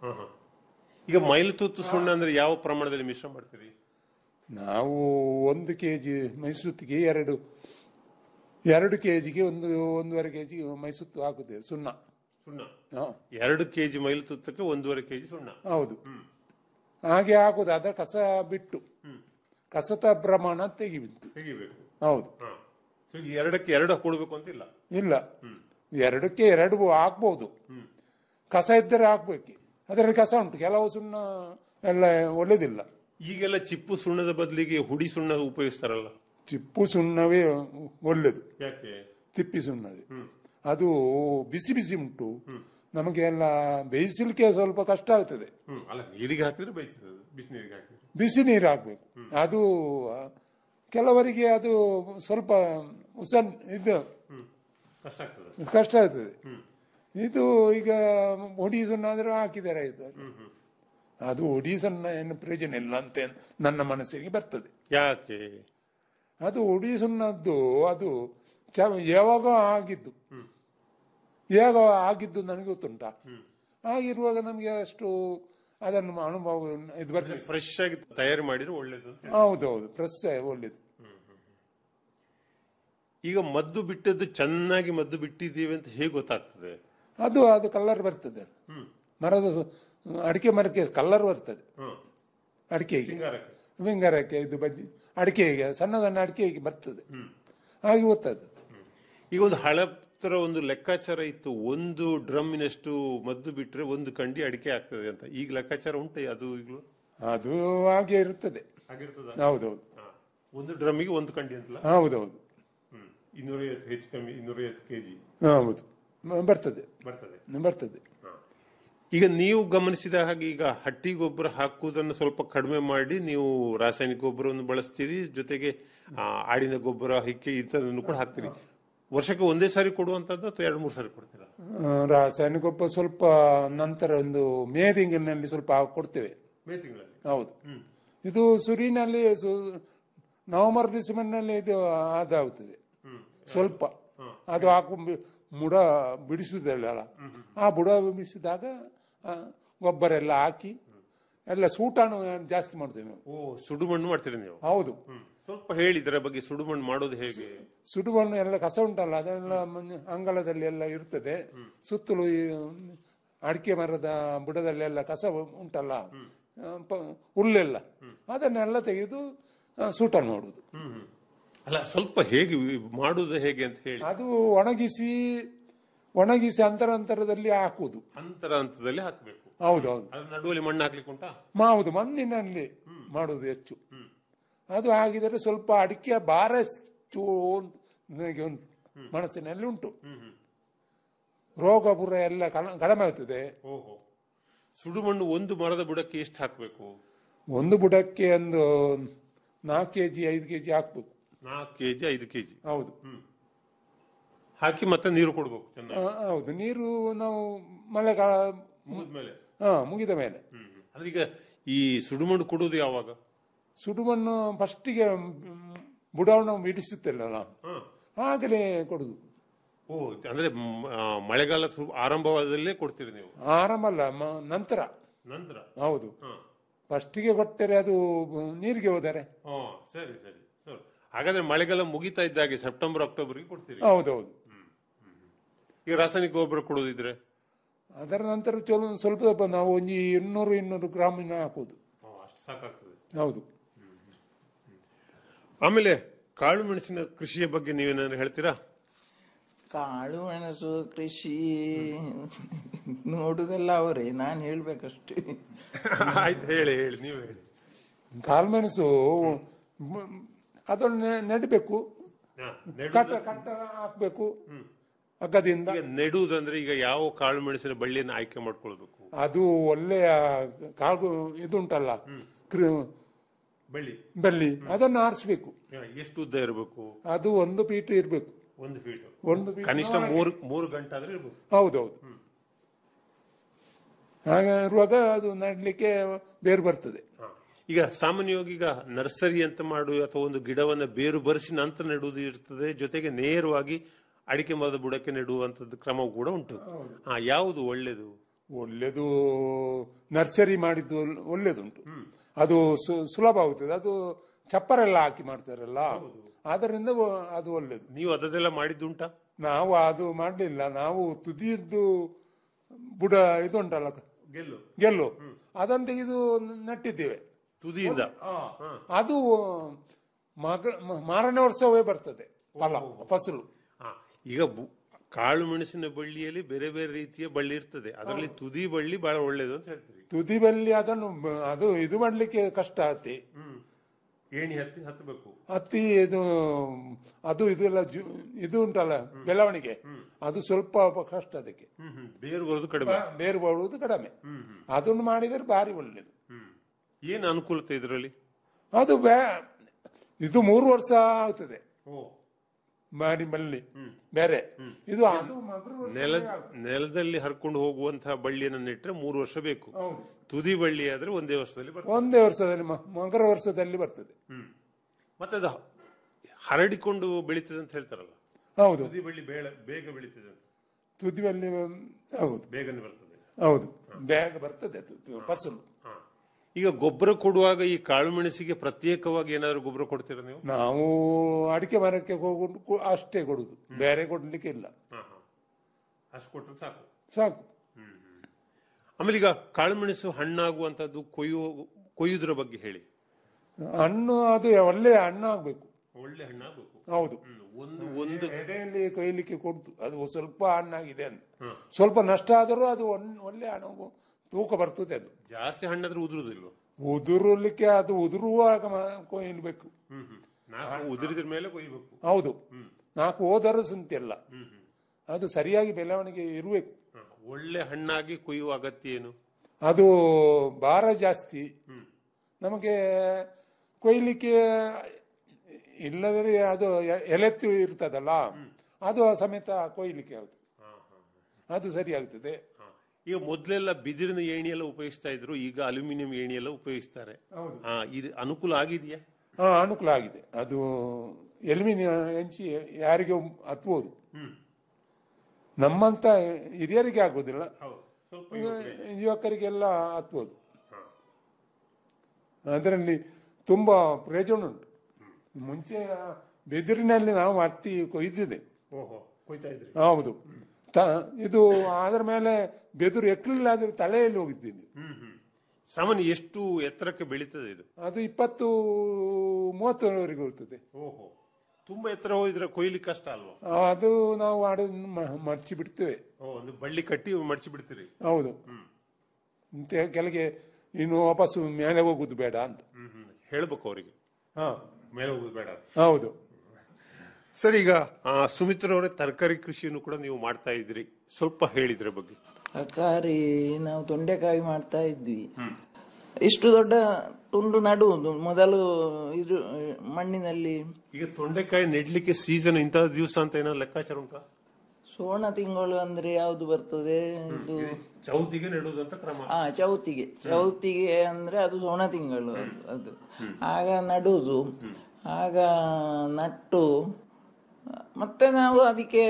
ಈಗ ಮೈಲುತುತ್ತು ಸುಣ್ಣ ಅಂದ್ರೆ ಯಾವ ಪ್ರಮಾಣದಲ್ಲಿ ಮಿಶ್ರ ಮಾಡ್ತೀರಿ ನಾವು ಒಂದು ಕೆ ಜಿ ಮೈಸೂತಿಗೆ ಎರಡು ಎರಡು ಕೆ ಜಿಗೆ ಒಂದು ಒಂದೂವರೆ ಕೆ ಜಿ ಮೈಸೂತು ಹಾಕುತ್ತೇವೆ ಸುಣ್ಣ ಸುಣ್ಣ ಹಾ, ಎರಡು ಕೆಜಿ ಮೈಲುತುತ್ತಕ್ಕೆ ಒಂದೂವರೆ ಕೆಜಿ ಸುಣ್ಣ ಹೌದು ಹಾಗೆ ಹಾಕುದು ಅದರ ಕಸ ಬಿಟ್ಟು ಕಸದ ಪ್ರಮಾಣ ತೆಗಿಬಿತ್ತು ತೆಗಿಬೇಕು ಹೌದು ಹ. So ಈಗ ಎರಡಕ್ಕೆ ಎರಡು ಕೊಡ್ಬೇಕು ಅಂತಿಲ್ಲ ಇಲ್ಲ ಎರಡಕ್ಕೆ ಎರಡು ಹಾಕ್ಬಹುದು ಕಸ ಇದ್ದರೆ ಹಾಕ್ಬೇಕು ಅದರಲ್ಲಿ ಕಸ ಉಂಟು ಕೆಲವು ಸುಣ್ಣ ಎಲ್ಲ ಒಳ್ಳೇದಿಲ್ಲ ಈಗೆಲ್ಲ ಚಿಪ್ಪು ಸುಣ್ಣದ ಬದಲಿಗೆ ಹುಡಿ ಸುಣ್ಣ ಉಪಯೋಗಿಸ್ತಾರಲ್ಲ ಚಿಪ್ಪು ಸುಣ್ಣವೇ ಒಳ್ಳೇದು ಯಾಕೆ ತಿಪ್ಪಿ ಸುಣ್ಣವೇ ಅದು ಬಿಸಿ ಬಿಸಿ ಉಂಟು ನಮಗೆ ಎಲ್ಲ ಬೇಯಿಸಲಿಕ್ಕೆ ಸ್ವಲ್ಪ ಕಷ್ಟ ಆಗ್ತದೆ ಹ್ಮ್ ಅಲ್ಲ ನೀರಿಗೆ ಹಾಕಿದ್ರೆ ಬೈತದೆ ಅದು. ಬಿಸಿ ನೀರಿಗೆ ಹಾಕಿದ್ರೆ ಬಿಸಿ ನೀರು ಹಾಕ್ಬೇಕು ಅದು ಆ, ಕೆಲವರಿಗೆ ಅದು ಸ್ವಲ್ಪ ಉಸನ್ ಇದು ಕಷ್ಟ ಆಗ್ತದೆ ಕಷ್ಟ ಆಗ್ತದೆ ಇದು ಈಗ ಒಡಿ ಸುಣ್ಣ ಆದ್ರೆ ಹಾಕಿದ್ದಾರೆ ಇದು ಅದು ಒಡಿ ಸಣ್ಣ ಏನು ಪ್ರಯೋಜನ ಇಲ್ಲ ಅಂತ ನನ್ನ ಮನಸ್ಸಿಗೆ ಬರ್ತದೆ ಯಾಕೆ ಅದು ಒಡಿ ಸುಣ್ಣದ್ದು ಅದು ಚ ಯಾವಾಗ ಆಗಿದ್ದು ಯಾವಾಗ ಆಗಿದ್ದು ನನಗೆ ಗೊತ್ತುಂಟಾ ಆಗಿರುವಾಗ ನಮಗೆ ಅಷ್ಟು ಅದನ್ನು ಅನುಭವ ಇದು ಬರ್ತದೆ ಫ್ರೆಶ್ ಆಗಿ ತಯಾರಿ ಮಾಡಿದ್ರೆ ಒಳ್ಳೇದು ಅಂತ ಹೇಳಿ. ಹೌದೌದು ಪ್ರೆಸ್ ಒಳ್ಳೇದು ಈಗ ಮದ್ದು ಬಿಟ್ಟದ್ದು ಚೆನ್ನಾಗಿ ಮದ್ದು ಬಿಟ್ಟಿದ್ದೀವಿ ಅಂತ ಹೇಗೆ ಗೊತ್ತಾಗ್ತದೆ ಅದು ಅದು ಕಲ್ಲರ್ ಬರ್ತದೆ ಮರದ ಅಡಿಕೆ ಮರಕ್ಕೆ ಕಲ್ಲರ್ ಬರ್ತದೆ ಹ್ಮ್ ಅಡಿಕೆಗೆ ಸಿಂಗಾರಕ್ಕೆ ಬೆಂಗಾರಕ್ಕೆ ಇದು ಬಜ್ಜಿ ಅಡಿಕೆಗೆ ಸಣ್ಣ ಸಣ್ಣ ಅಡಿಕೆಗೆ ಬರ್ತದೆ ಹಾಗೆ ಗೊತ್ತಾಗ್ತದೆ ಈಗ ಒಂದು ಹಳತ್ತರ ಒಂದು ಲೆಕ್ಕಾಚಾರ ಇತ್ತು ಒಂದು ಡ್ರಮ್ಮಿನಷ್ಟು ಮದ್ದು ಬಿಟ್ರೆ ಒಂದು ಕಂಡಿ ಅಡಿಕೆ ಆಗ್ತದೆ ಅಂತ ಈಗ ಲೆಕ್ಕಾಚಾರ ಉಂಟೆ ಅದು ಈಗಲೂ ಅದು ಹಾಗೆ ಇರುತ್ತದೆ ಆಗಿರ್ತದ ಹೌದೌದು ಒಂದು ಡ್ರಮ್ಮಿಗೆ ಒಂದು ಕಂಡಿ ಅಂತಲ್ಲ ಹೌದೌದು ಹ್ಮ್ ಇನ್ನೂರೈವತ್ತು ಹೆಚ್ಚು ಕಮ್ಮಿ ಇನ್ನೂರೈವತ್ತು ಕೆಜಿ ಹೌದು ಮ- ಬರ್ತದೆ ಬರ್ತದೆ ಬರ್ತದೆ ಈಗ ನೀವು ಗಮನಿಸಿದ ಹಾಗೆ ಈಗ ಹಟ್ಟಿ ಗೊಬ್ಬರ ಹಾಕುವುದನ್ನು ಸ್ವಲ್ಪ ಕಡಿಮೆ ಮಾಡಿ ನೀವು ರಾಸಾಯನಿಕ ಗೊಬ್ಬರವನ್ನು ಬಳಸ್ತೀರಿ ಜೊತೆಗೆ ಆ, ಆಡಿನ ಗೊಬ್ಬರ ಹಿಕ್ಕೆ ಇತರನ್ನು ಕೂಡ ಹಾಕ್ತೀರಿ ವರ್ಷಕ್ಕೆ ಒಂದೇ ಸಾರಿ ಕೊಡುವಂತದ್ದು ಅಥವಾ ಎರಡು ಮೂರು ಸಾರಿ ಕೊಡ್ತೀರಾ ಆ, ರಾಸಾಯನಿಕ ಗೊಬ್ಬರ ಸ್ವಲ್ಪ ನಂತರ ಒಂದು ಮೇ ತಿಂಗಳಿನಲ್ಲಿ ಸ್ವಲ್ಪ ಕೊಡ್ತೇವೆ ಮೇ ತಿಂಗಳಲ್ಲಿ ಹೌದು ಇದು ಸುರಿನಲ್ಲಿ ಸು- ನವೆಂಬರ್ ಡಿಸೆಂಬರ್ನಲ್ಲಿ ಇದು ಅದಾಗುತ್ತದೆ ಸ್ವಲ್ಪ ಅದು ಹಾಕು ಬಿ- ಬುಡ ಬಿಡಿಸುವುದಿಲ್ಲ ಆ ಬುಡ ಬಿಡಿಸಿದಾಗ ಆ, ಗೊಬ್ಬರ ಎಲ್ಲ ಹಾಕಿ ಎಲ್ಲ ಸೂಟಾನು ಜಾಸ್ತಿ ಮಾಡ್ತೇವೆ ನಾವು ಓ ಸುಡು ಮಣ್ಣು ಮಾಡ್ತೀರಿ ನೀವು ಹೌದು ಸ್ವಲ್ಪ ಹೇಳಿ ಇದರ ಬಗ್ಗೆ ಸುಡು ಮಣ್ಣು ಮಾಡೋದು ಹೇಗೆ ಸುಡುಮಣ್ಣು ಎಲ್ಲ ಕಸ ಉಂಟಲ್ಲ ಅದೆಲ್ಲ ಮಣ್ಣು ಅಂಗಳದಲ್ಲಿ ಎಲ್ಲ ಇರ್ತದೆ ಸುತ್ತಲೂ ಈ ಅಡಿಕೆ ಮರದ ಬುಡದಲ್ಲಿ ಎಲ್ಲ ಕಸ ಉಂಟಲ್ಲ ಆ, ಪ- ಹುಲ್ಲೆಲ್ಲ ಅದನ್ನೆಲ್ಲ ತೆಗೆದು ಆ, ಸೂಟನ್ನು ಮಾಡುದು ಅಲ್ಲ ಸ್ವಲ್ಪ ಹೇಗೆ ವಿ- ಮಾಡುದು ಹೇಗೆ ಅಂತ ಹೇಳಿ ಅದು ಒಣಗಿಸಿ ಒಣಗಿಸಿ ಅಂತರ ಅಂತರದಲ್ಲಿ ಹಾಕುವುದು ಅಂತರ ಹಂತದಲ್ಲಿ ಹಾಕಬೇಕು ಹೌದು ಹೌದು ಅದ್ರ ನಡುವಲ್ಲಿ ಮಣ್ಣು ಹಾಕ್ಲಿಕ್ಕೆ ಉಂಟಾ ಮಾ- ಹೌದು ಮಣ್ಣಿನಲ್ಲಿ ಮಾಡುವುದು ಹೆಚ್ಚು ಅದು ಹಾಕಿದರೆ ಸ್ವಲ್ಪ ಅಡಿಕೆ ಭಾರ ಎಷ್ಟು ನನಗೆ ಒಂದು ಮನಸ್ಸಿನಲ್ಲಿ ಉಂಟು ರೋಗ ಬುರ ಎಲ್ಲ ಕಲ- ಕಡಿಮೆ ಆಗ್ತದೆ ಓಹೋ ಸುಡು ಮಣ್ಣು ಒಂದು ಮರದ ಬುಡಕ್ಕೆ ಎಷ್ಟು ಹಾಕಬೇಕು ಒಂದು ಬುಡಕ್ಕೆ ಒಂದು ನಾಲ್ಕು ಕೆ ಜಿ ಐದು ಕೆ ಜಿ ಹಾಕ್ಬೇಕು ನಾಲ್ಕು ಕೆಜಿ ಐದು ಕೆಜಿ ಹೌದು ಹಾಕಿ ಮತ್ತೆ ನೀರು ಕೊಡ್ಬೇಕು ಚೆನ್ನಾಗಿ ಆ, ಹೌದು ನೀರು ನಾವು ಮಳೆಗಾಲ ಮುಗಿದ್ಮೇಲೆ ಹಾ ಮುಗಿದ ಮೇಲೆ ಅಂದ್ರೆ ಈಗ ಈ ಸುಡು ಮಣ್ಣು ಕೊಡುವುದು ಯಾವಾಗ ಸುಡುಮಣ್ಣು ಫಸ್ಟಿಗೆ ಬುಡವನ್ನು ಬಿಡಿಸುತ್ತಿಲ್ಲ ನಾವು ಆಗಲೇ ಕೊಡುದು ಓ ಅಂದ್ರೆ ಮ್- ಆ, ಮಳೆಗಾಲ ಶು- ಆರಂಭವಾದಲ್ಲೇ ಕೊಡ್ತೀರಿ ನೀವು ಆರಾಮ ಅಲ್ಲ ಮ- ನಂತರ ನಂತರ ಹೌದು ಫಸ್ಟಿಗೆ ಕೊಟ್ಟರೆ ಅದು ನೀರಿಗೆ ಹೋದರೆ ಹಾ ಸರಿ ಸರಿ ಸರಿ ಹಾಗಾದ್ರೆ ಮಳೆಗಾಲ ಮುಗಿತಾ ಇದ್ದಾಗೆ ಸೆಪ್ಟೆಂಬರ್ ಅಕ್ಟೋಬರ್ಗೆ ಕೊಡ್ತೀರಿ ಹೌದೌದು ಈಗ ರಾಸಾಯನಿಕ ಗೊಬ್ಬರ ಕೊಡೋದಿದ್ರೆ ಅದರ ನಂತರ ಚಲೋ ಸ್ವಲ್ಪ ಸ್ವಲ್ಪ ನಾವು ಒಂದು ಇನ್ನೂರು ಇನ್ನೂರು ಗ್ರಾಮಿನ ಹಾಕುದು ಹಾ, ಅಷ್ಟು ಸಾಕಾಗ್ತದೆ ಹೌದು ಆಮೇಲೆ ಕಾಳು ಮೆಣಸಿನ ಕೃಷಿಯ ಬಗ್ಗೆ ನೀವೇನಾದ್ರು ಹೇಳ್ತೀರಾ ಕಾಳು ಮೆಣಸು ಕೃಷಿ ನೋಡುದೆಲ್ಲ ಅವರೇ ನಾನು ಹೇಳ್ಬೇಕಷ್ಟೇ ಆಯ್ತು ಹೇಳಿ ಹೇಳಿ ನೀವು ಹೇಳಿ ಕಾಳುಮೆಣಸು ಮ್, ಅದನ್ನು ನೆ- ನೆಡಬೇಕು ಹಾ, ನೆಡು- ಕಟ್ಟ ಕಟ್ಟ ಹಾಕ್ಬೇಕು ಹಗ್ಗದಿಂದ ಈಗ ನೆಡುವುದಂದ್ರೆ ಈಗ ಯಾವ ಕಾಳು ಮೆಣಸಿನ ಬಳ್ಳಿಯನ್ನು ಆಯ್ಕೆ ಮಾಡ್ಕೊಳ್ಬೇಕು ಅದು ಒಳ್ಳೆಯ ಕಾಳು ಇದುಂಟಲ್ಲ ಕೃ- ಬಳ್ಳಿ ಬೆಲ್ಲಿ ಅದನ್ನು ಆರಿಸ್ಬೇಕು ಹಾ, ಎಷ್ಟು ಉದ್ದ ಇರಬೇಕು ಅದು ಒಂದು ಪೀಠ ಇರಬೇಕು ಒಂದು ಫೀಟ್ ಒಂದು ಪೀಠ ಕನಿಷ್ಠ ಮೂರು ಮೂರು ಗಂಟೆ ಆದ್ರೆ ಇರ್ಬೇಕು ಹೌದೌದು ಹಾಗೆ ಇರುವಾಗ ಅದು ನಡ್ಲಿಕ್ಕೆ ಬೇರು ಬರ್ತದೆ ಹಾ. ಈಗ ಸಾಮಾನ್ಯವಾಗಿ ಈಗ ನರ್ಸರಿ ಅಂತ ಮಾಡು ಅಥವಾ ಒಂದು ಗಿಡವನ್ನ ಬೇರು ಬರೆಸಿ ನಂತರ ನೆಡುವುದು ಇರ್ತದೆ ಜೊತೆಗೆ ನೇರವಾಗಿ ಅಡಿಕೆ ಮರದ ಬುಡಕ್ಕೆ ನೆಡುವಂತದ್ದು ಕ್ರಮ ಕೂಡ ಉಂಟು ಹಾ ಯಾವುದು ಒಳ್ಳೇದು ಒಳ್ಳೆದು ನರ್ಸರಿ ಮಾಡಿದ್ದು ಒಳ್ಳೆದುಂಟು ಅದು ಸು- ಸುಲಭ ಆಗುತ್ತದೆ ಅದು ಚಪ್ಪರೆಲ್ಲ ಹಾಕಿ ಮಾಡ್ತಾರಲ್ಲ ಆದ್ದರಿಂದ ಒ- ಅದು ಒಳ್ಳೆದು ನೀವು ಅದನ್ನೆಲ್ಲ ಮಾಡಿದ್ದುಂಟಾ ನಾವು ಅದು ಮಾಡಲಿಲ್ಲ ನಾವು ತುದಿಯದ್ದು ಬುಡ ಇದುಂಟಲ್ಲ ಗೆಲ್ಲು ಗೆಲ್ಲು ಅದನ್ನು ತೆಗೆದು ನೆಟ್ಟಿದ್ದೇವೆ ತುದಿಯಿಂದ ಅದು ಮಗ ಮ- ಮಾರನೇ ವರ್ಷವೇ ಬರ್ತದೆ ಫಲ ಫಸಲು ಹಾ, ಈಗ ಬು- ಕಾಳು ಮೆಣಸಿನ ಬಳ್ಳಿಯಲ್ಲಿ ಬೇರೆ ಬೇರೆ ರೀತಿಯ ಬಳ್ಳಿ ಇರ್ತದೆ ಅದರಲ್ಲಿ ತುದಿ ಬಳ್ಳಿ ಬಹಳ ಒಳ್ಳೇದು ಅಂತ ಹೇಳ್ತೀರಿ ತುದಿ ಬಲ್ಲಿ ಅದನ್ನು ಬ- ಅದು ಇದು ಮಾಡ್ಲಿಕ್ಕೆ ಕಷ್ಟ ಆತಿ ಹ್ಮ್ ಏಣಿ ಹತ್ತಿ ಹತ್ತಬೇಕು ಹತ್ತಿ ಇದು ಅದು ಇದೆಲ್ಲ ಜು- ಇದು ಉಂಟಲ್ಲ ಬೆಳವಣಿಗೆ ಅದು ಸ್ವಲ್ಪ ಕಷ್ಟ ಅದಕ್ಕೆ ಹ್ಮ್ ಹ್ಮ್ ಬೇರು ಬರೋದು ಕಡಿಮೆ ಬೇರು ಬರುವುದು ಕಡಿಮೆ ಅದನ್ನು ಮಾಡಿದರೆ ಭಾರಿ ಒಳ್ಳೆಯದು ಹ್ಮ್ ಏನ್ ಅನುಕೂಲತೆ ಇದರಲ್ಲಿ ಅದು ಬೇ ಇದು ಮೂರು ವರ್ಷ ಆಗ್ತದೆ ಓ ಬಾರಿ ಬಲ್ಲಿ ಬೇರೆ ಇದು ಅದು ಮೊದಲು ವರ್ಷ ನೆಲ ನೆಲದಲ್ಲಿ ಹರ್ಕೊಂಡು ಹೋಗುವಂತಹ ಬಳ್ಳಿಯನ್ನು ನೆಟ್ರೆ ಮೂರು ವರ್ಷ ಬೇಕು ಹೌದು ತುದಿ ಬಳ್ಳಿ ಆದ್ರೆ ಒಂದೇ ವರ್ಷದಲ್ಲಿ ಬರ್ತದೆ ಒಂದೇ ವರ್ಷದಲ್ಲಿ ಮ- ಮಕರ ವರ್ಷದಲ್ಲಿ ಬರ್ತದೆ ಹ್ಮ್ ಮತ್ತೆ ಅದು ಹರಡಿಕೊಂಡು ಬೆಳೀತದೆ ಅಂತ ಹೇಳ್ತಾರಲ್ಲ ಹೌದು ತುದಿ ಬಳ್ಳಿ ಬೇಳ ಬೇಗ ಬೆಳೀತದೆ ಅಂತ ತುದಿಯಲ್ಲಿ ಹೌದು ಬೇಗನೆ ಬರ್ತದೆ ಹೌದು ಬೇಗ ಬರ್ತದೆ ಅದು ಫಸಲು ಹಾ. ಈಗ ಗೊಬ್ಬರ ಕೊಡುವಾಗ ಈ ಕಾಳು ಮೆಣಸಿಗೆ ಪ್ರತ್ಯೇಕವಾಗಿ ಏನಾದ್ರು ಗೊಬ್ಬರ ಕೊಡ್ತೀರಾ ನೀವು ನಾವು ಅಡಿಕೆ ಮರಕ್ಕೆ ಹೋಗುದು ಕೊ- ಅಷ್ಟೇ ಕೊಡುದು ಬೇರೆ ಕೊಡ್ಲಿಕ್ಕೆ ಇಲ್ಲ ಹಾ, ಹಾ. ಅಷ್ಟು ಕೊಟ್ಟರೆ ಸಾಕು ಸಾಕು ಆಮೇಲೆ ಈಗ ಕಾಳು ಮೆಣಸು ಹಣ್ಣಾಗುವಂತದ್ದು ಕೊಯ್ಯುವ ಕೊಯ್ಯುವುದರ ಬಗ್ಗೆ ಹೇಳಿ ಹಣ್ಣು ಅದು ಒಳ್ಳೆಯ ಹಣ್ಣು ಆಗ್ಬೇಕು ಒಳ್ಳೆ ಹಣ್ಣಾಗಬೇಕು ಹೌದು ಒಂದು ಒಂದು ಎಡೆಯಲ್ಲಿ ಕೊಯ್ಲಿಕ್ಕೆ ಕೊಡ್ತು ಅದು ಸ್ವಲ್ಪ ಹಣ್ಣಾಗಿದೆ ಅಂತ ಸ್ವಲ್ಪ ನಷ್ಟ ಆದರೂ ಅದು ಒನ್- ಒಳ್ಳೆ ಹಣ್ಣು ತೂಕ ಬರ್ತದೆ ಅದು ಜಾಸ್ತಿ ಹಣ್ಣಾದ್ರೆ ಉದುರುದಿಲ್ವ ಉದುರಲಿಕ್ಕೆ ಅದು ಉದುರುವಾಗ ಮ- ಕೊಯ್ಯಬೇಕು ಹ್ಮ್ ಹ್ಮ್ ನಾಲ್ಕು ಉದುರಿದ್ರ ಮೇಲೆ ಕೊಯ್ಬೇಕು ಹೌದು ನಾಲ್ಕು ಹೋದರೂ ಸಂತಿಲ್ಲ ಹ್ಮ್ ಹ್ಮ್ ಅದು ಸರಿಯಾಗಿ ಬೆಳವಣಿಗೆ ಇರಬೇಕು ಹಾ. ಒಳ್ಳೆ ಹಣ್ಣಾಗಿ ಕೊಯ್ಯುವ ಅಗತ್ಯ ಏನು ಅದು ಭಾರ ಜಾಸ್ತಿ ನಮಗೆ ಕೊಯ್ಲಿಕ್ಕೆ ಇಲ್ಲದರೆ ಅದು ಎ- ಎಲೆತ್ತು ಇರ್ತದಲ್ಲ ಅದು ಸಮೇತ ಕೊಯ್ಲಿಕ್ಕೆ ಆಗುತ್ತೆ ಅದು ಸರಿಯಾಗ್ತದೆ ಈಗ ಮೊದಲೆಲ್ಲ ಬಿದಿರಿನ ಏಣಿ ಎಲ್ಲ ಉಪಯೋಗಿಸ್ತಾ ಇದ್ರು ಈಗ ಅಲ್ಯೂಮಿನಿಯಂ ಏಣಿ ಎಲ್ಲ ಉಪಯೋಗಿಸ್ತಾರೆ ಹೌದು. ಹಾ, ಇದು ಅನುಕೂಲ ಆಗಿದೆಯಾ ಹಾ ಅನುಕೂಲ ಆಗಿದೆ ಅದು ಎಲ್ಮಿನಿಯಂ ಹೆಂಚಿ ಯಾರಿಗೂ ಹತ್ಬೋದು ನಮ್ಮಂತ ಹಿರಿಯರಿಗೆ ಆಗೋದಿಲ್ಲ ಯುವಕರಿಗೆಲ್ಲ ಹತ್ಬೋದು ಅದರಲ್ಲಿ ತುಂಬಾ ಪ್ರಯೋಜನ ಉಂಟು ಮುಂಚೆ ಬೆದಿರಿನಲ್ಲಿ ನಾವು ಹತ್ತಿ ಕೊಯ್ದಿದೆ ಓಹೋ ಕೊಯ್ತಾ ಇದ್ರಿ ಹೌದು ತ- ಇದು ಅದರ ಮೇಲೆ ಬೆದರು ಎಕ್ಕಲಿಲ್ಲ ಆದ್ರೆ ತಲೆಯಲ್ಲಿ ಹೋಗಿದ್ದೀನಿ ಹ್ಮ್ ಹ್ಮ್ ಸಾಮಾನ್ಯ ಎಷ್ಟು ಎತ್ತರಕ್ಕೆ ಬೆಳೀತದೆ ಇದು ಅದು ಇಪ್ಪತ್ತು ಮೂವತ್ತರವರೆಗೆ ಹೋಗ್ತದೆ ಓಹೋ ತುಂಬಾ ಎತ್ತರ ಹೋಗಿದ್ರೆ ಕೊಯ್ಲಿಕ್ಕೆ ಕಷ್ಟ ಅಲ್ವಾ ಅದು ನಾವು ಅದನ್ನು ಮ- ಮಡಚಿ ಬಿಡ್ತೇವೆ ಓ ಒಂದು ಬಳ್ಳಿ ಕಟ್ಟಿ ಮಡಚಿ ಬಿಡ್ತೀರಿ ಹೌದು ಇಂತ ಕೆಳಗೆ ಇನ್ನು ವಾಪಸ್ಸು ಮೇಲೆ ಹೋಗುದು ಬೇಡ ಅಂತ ಹ್ಮ್ ಹ್ಮ್ ಹೇಳ್ಬೇಕು ಅವರಿಗೆ ಹಾ ಮೇಲೆ ಹೋಗುದು ಬೇಡ ಹೌದು ಸರ್ ಈಗ ಆ, ಸುಮಿತ್ರ ಅವರೇ ತರಕಾರಿ ಕೃಷಿಯನ್ನು ಕೂಡ ನೀವು ಮಾಡ್ತಾ ಇದ್ರಿ ಸ್ವಲ್ಪ ಹೇಳಿದ್ರ ಬಗ್ಗೆ ತರಕಾರಿ ನಾವು ತೊಂಡೆಕಾಯಿ ಮಾಡ್ತಾ ಇದ್ವಿ ಇಷ್ಟು ದೊಡ್ಡ ತುಂಡು ನಡುವುದು ಮೊದಲು ಇದು ಮಣ್ಣಿನಲ್ಲಿ ಈಗ ತೊಂಡೆಕಾಯಿ ನೆಡ್ಲಿಕ್ಕೆ ಸೀಸನ್ ಇಂಥ ದಿವಸ ಅಂತ ಏನೋ ಲೆಕ್ಕಾಚಾರ ಉಂಟಾ ಸೋಣ ತಿಂಗಳು ಅಂದ್ರೆ ಯಾವುದು ಬರ್ತದೆ ಇದು ಚೌತಿಗೆ ನೆಡುವುದು ಅಂತ ಕ್ರಮ ಆ ಚೌತಿಗೆ ಚೌತಿಗೆ ಅಂದ್ರೆ ಅದು ಸೋಣ ತಿಂಗಳು ಅದು ಅದು ಆಗ ನಡುವುದು ಆಗ ನಟ್ಟು ಮತ್ತೆ ನಾವು ಅದಕ್ಕೆ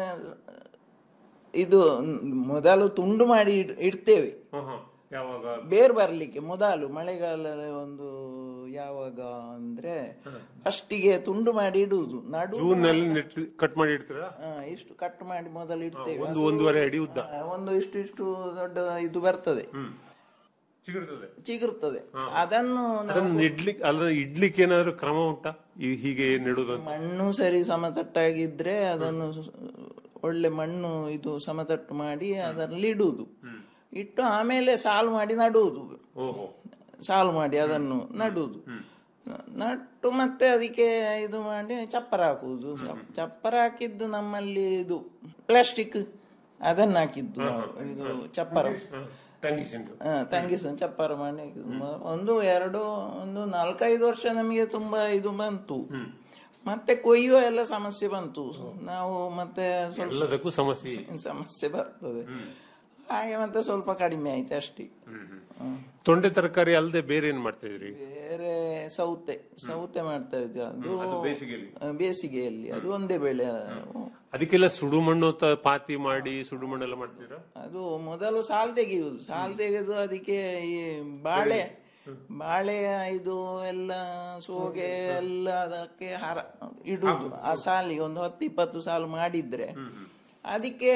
ಇದು ಮೊದಲು ತುಂಡು ಮಾಡಿ ಇಡ್- ಇಡ್ತೇವೆ ಹ, ಹ. ಯಾವಾಗ ಬೇರ್ ಬರ್ಲಿಕ್ಕೆ ಮೊದಲು ಮಳೆಗಾಲ ಒಂದು ಯಾವಾಗ ಅಂದ್ರೆ ಫಸ್ಟಿಗೆ ತುಂಡು ಮಾಡಿ ಇಡುವುದು ನಡು ಜೂನ್ ನಲ್ಲಿ ನೆಟ್ ಕಟ್ ಮಾಡಿ ಇಡ್ತೀರಾ ಆ, ಇಷ್ಟು ಕಟ್ ಮಾಡಿ ಮೊದಲು ಇಡ್ತೇವೆ ಒಂದು ಒಂದೂವರೆ ಅಡಿ ಉದ್ದ ಆ, ಒಂದು ಇಷ್ಟು ಇಷ್ಟು ದೊಡ್ಡ ಇದು ಬರ್ತದೆ ಚಿಗುರ್ತದೆ ಚಿಗುರ್ತದೆ ಅದನ್ನು ನಾವು ಅದನ್ನ ನೆಡ್ಲಿಕ್ಕೆ ಅಲ್ಲ ಇಡ್ಲಿಕ್ಕೆ ಏನಾದ್ರು ಕ್ರಮ ಉಂಟಾ ಈ ಹೀಗೆ ನೆಡುದು ಅಂತ ಮಣ್ಣು ಸರಿ ಸಮತಟ್ಟಾಗಿದ್ರೆ ಅದನ್ನು ಸ- ಒಳ್ಳೆ ಮಣ್ಣು ಇದು ಸಮತಟ್ಟು ಮಾಡಿ ಅದರಲ್ಲಿ ಇಡುವುದು ಇಟ್ಟು ಆಮೇಲೆ ಸಾಲು ಮಾಡಿ ನಡುವುದು ಓಹೋ ಸಾಲು ಮಾಡಿ ಅದನ್ನು ನಡುವುದು ನಟ್ಟು ಮತ್ತೆ ಅದಕ್ಕೆ ಇದು ಮಾಡಿ ಚಪ್ಪರ ಹಾಕುವುದು ಚಪ್ಪರ ಹಾಕಿದ್ದು ನಮ್ಮಲ್ಲಿ ಇದು ಪ್ಲಾಸ್ಟಿಕ್ ಅದನ್ನ ಹಾಕಿದ್ದು ನಾವು ಇದು ಚಪ್ಪರ ಟಂಗಿಸಿಂದು ಆ, ತಂಗಿಸ ಚಪ್ಪರ ಮಾಡಿ ಹಾಕಿದ್ದು. ಮ- ಒಂದು ಎರಡು ಒಂದು ನಾಲ್ಕೈದು ವರ್ಷ ನಮಗೆ ತುಂಬಾ ಇದು ಬಂತು ಮತ್ತೆ ಕೊಯ್ಯುವ ಎಲ್ಲ ಸಮಸ್ಯೆ ಬಂತು ನಾವು ಮತ್ತೆ ಸ್ವಲ್ಪ ಎಲ್ಲದಕ್ಕೂ ಸಮಸ್ಯೆ ಸಮಸ್ಯೆ ಬರ್ತದೆ ಹಾಗೆ ಮತ್ತೆ ಸ್ವಲ್ಪ ಕಡಿಮೆ ಆಯ್ತು ಅಷ್ಟೇ ಹ್ಮ್. ತೊಂಡೆ ತರಕಾರಿ ಅಲ್ಲದೆ ಬೇರೆ ಏನ್ ಮಾಡ್ತಾ ಇದ್ರಿ ಬೇರೆ ಸೌತೆ ಸೌತೆ ಮಾಡ್ತಾ ಇದ್ವಿ ಅದು ಬೇಸಿಗೆಯಲ್ಲಿ? ಆ, ಬೇಸಿಗೆಯಲ್ಲಿ ಅದು ಒಂದೇ ಬೆಳೆ ಅದಕ್ಕೆಲ್ಲ ಸುಡು ಮಣ್ಣು ತ- ಪಾತಿ ಮಾಡಿ ಸುಡು ಮಣ್ಣೆಲ್ಲ ಮಾಡ್ತೀರಾ ಅದು ಮೊದಲು ಸಾಲ್ ತೆಗೆಯುವುದು ಸಾಲ್ ತೆಗೆದು ಅದಕ್ಕೆ ಈ ಬಾಳೆ ಬಾಳೆಯ ಇದು ಎಲ್ಲ ಸೋಗೆ ಎಲ್ಲ ಅದಕ್ಕೆ ಹಾರ ಇಡುವುದು ಆ ಸಾಲಿಗೆ ಒಂದು ಹತ್ತು ಇಪ್ಪತ್ತು ಸಾಲು ಮಾಡಿದ್ರೆ ಅದಕ್ಕೆ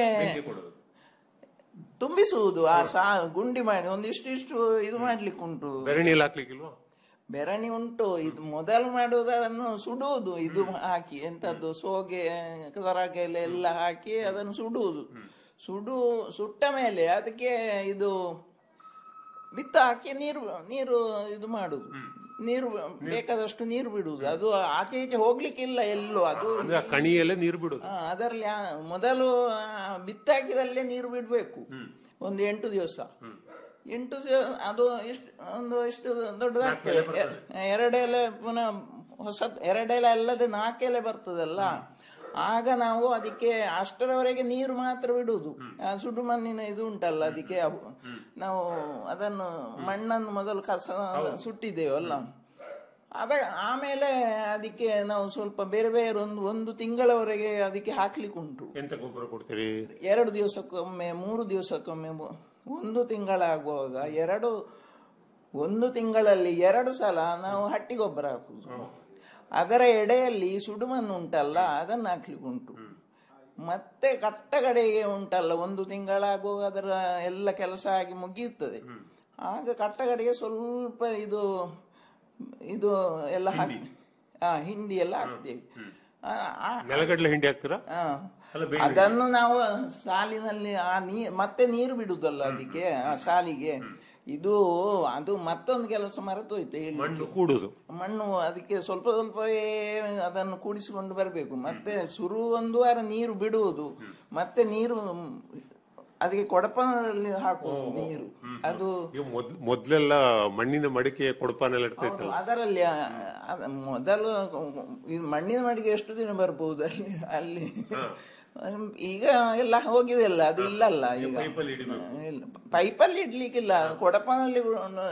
ತುಂಬಿಸುವುದು ಆ ಸಾ ಗುಂಡಿ ಮಾಡಿ ಒಂದಿಷ್ಟು ಇಷ್ಟು ಇದು ಮಾಡ್ಲಿಕ್ಕೆ ಉಂಟು ಬೆರಣಿಯಲ್ಲಿ ಹಾಕ್ಲಿಕ್ಕಿಲ್ವಾ ಬೆರಣಿ ಉಂಟು ಇದು ಮೊದಲು ಮಾಡುವುದು ಅದನ್ನು ಸುಡುವುದು ಇದು ಹಾಕಿ ಎಂತದ್ದು ಸೋಗೆ ಕದರಾಕೆಲೆ ಎಲ್ಲ ಹಾಕಿ ಅದನ್ನು ಸುಡುವುದು ಸುಡು ಸುಟ್ಟ ಮೇಲೆ ಅದಕ್ಕೆ ಇದು ಬಿತ್ತ ಹಾಕಿ ನೀರು ನೀರು ಇದು ಮಾಡುದು ನೀರು ಬೇಕಾದಷ್ಟು ನೀರು ಬಿಡುವುದು ಅದು ಆಚೆ ಈಚೆ ಹೋಗ್ಲಿಕ್ಕಿಲ್ಲ ಎಲ್ಲೂ ಅದು ಅಂದ್ರೆ ಆ ಕಣಿಯಲ್ಲೇ ನೀರು ಬಿಡುದು ಆ, ಅದರಲ್ಲಿ ಆ ಮೊದಲು ಆ, ಬಿತ್ತಾಕಿದಲ್ಲೇ ನೀರು ಬಿಡಬೇಕು ಒಂದು ಎಂಟು ದಿವಸ ಎಂಟು ದಿವಸ ಅದು ಇಷ್ಟು ಒಂದು ಇಷ್ಟು ದೊಡ್ಡದಾಗ್ತದೆ ಎ- ಎರಡೆಲೆ ಪುನಃ ಹೊಸ ಎರಡೆಲೆ ಅಲ್ಲದೆ ನಾಲ್ಕೆಲೆ ಬರ್ತದಲ್ಲ ಆಗ ನಾವು ಅದಕ್ಕೆ ಅಷ್ಟರವರೆಗೆ ನೀರು ಮಾತ್ರ ಬಿಡುವುದು ಆ ಸುಡು ಮಣ್ಣಿನ ಇದು ಉಂಟಲ್ಲ ಅದಕ್ಕೆ ಅವು- ನಾವು ಅದನ್ನು ಮಣ್ಣನ್ನು ಮೊದಲು ಕಸ ಸುಟ್ಟಿದ್ದೇವಲ್ಲ ಅದ ಆಮೇಲೆ ಅದಕ್ಕೆ ನಾವು ಸ್ವಲ್ಪ ಬೇರೆ ಬೇರೆ ಒಂದು ಒಂದು ತಿಂಗಳವರೆಗೆ ಅದಕ್ಕೆ ಹಾಕ್ಲಿಕ್ಕೆ ಉಂಟು ಎಂತ ಗೊಬ್ಬರ ಕೊಡ್ತೀರಿ ಎರಡು ದಿವಸಕ್ಕೊಮ್ಮೆ ಮೂರು ದಿವಸಕ್ಕೊಮ್ಮೆ ಮು- ಒಂದು ತಿಂಗಳಾಗುವಾಗ ಎರಡು ಒಂದು ತಿಂಗಳಲ್ಲಿ ಎರಡು ಸಲ ನಾವು ಹಟ್ಟಿ ಗೊಬ್ಬರ ಹಾಕುದು ಅದರ ಎಡೆಯಲ್ಲಿ ಸುಡುಮಣ್ಣು ಉಂಟಲ್ಲ ಅದನ್ನು ಹಾಕ್ಲಿಕ್ಕೆ ಉಂಟು ಮತ್ತೆ ಕಟ್ಟ ಕಡೆಗೆ ಉಂಟಲ್ಲ ಒಂದು ತಿಂಗಳಾಗುವಾಗ ಅದರ ಎಲ್ಲ ಕೆಲಸ ಆಗಿ ಮುಗಿಯುತ್ತದೆ ಆಗ ಕಟ್ಟ ಕಡೆಗೆ ಸ್ವಲ್ಪ ಇದು ಇದು ಎಲ್ಲ ಹಾಕಿ ಆ ಹಿಂಡಿ ಎಲ್ಲ ಹಾಕ್ತೇವೆ ಆ, ಆ ನೆಲಗಡಲೆ ಹಿಂಡಿ ಹಾಕ್ತೀರಾ ಆ, ಅದನ್ನು ನಾವು ಸಾಲಿನಲ್ಲಿ ಆ ನೀ ಮತ್ತೆ ನೀರು ಬಿಡುದಲ್ಲ ಅದಕ್ಕೆ ಆ ಸಾಲಿಗೆ ಇದು ಅದು ಮತ್ತೊಂದು ಕೆಲಸ ಮರೆತೋಯ್ತು ಹೇಳಿ ಮಣ್ಣು ಕೂಡುದು ಮಣ್ಣು ಅದಕ್ಕೆ ಸ್ವಲ್ಪ ಸ್ವಲ್ಪವೇ ಅದನ್ನು ಕೂಡಿಸಿಕೊಂಡು ಬರಬೇಕು ಮತ್ತೆ ಶುರು ಒಂದು ವಾರ ನೀರು ಬಿಡುವುದು ಮತ್ತೆ ನೀರು ಅದಕ್ಕೆ ಕೊಡಪನಲ್ಲಿ ಹಾಕುದು ನೀರು ಅದು ಈಗ ಮೊದ್ ಮೊದ್ಲೆಲ್ಲ ಮಣ್ಣಿನ ಮಡಿಕೆ ಕೊಡಪಾನೆಲ್ಲ ಇಡ್ತಾ ಹೌದು, ಇತ್ತಲ್ಲ ಅದರಲ್ಲಿ ಆ, ಅದ ಮೊದಲು ಇದು ಮಣ್ಣಿನ ಮಡಿಗೆ ಎಷ್ಟು ದಿನ ಬರ್ಬೋದು ಅಲ್ಲಿ ಅಲ್ಲಿ ಈಗ ಎಲ್ಲ ಹೋಗಿದೆ ಅಲ್ಲ ಅದು ಇಲ್ಲಲ್ಲ ಈಗ ಇಲ್ಲ ಪೈಪಲ್ಲಿ ಇಡ್ಲಿಕ್ಕಿಲ್ಲ ಕೊಡಪನಲ್ಲಿ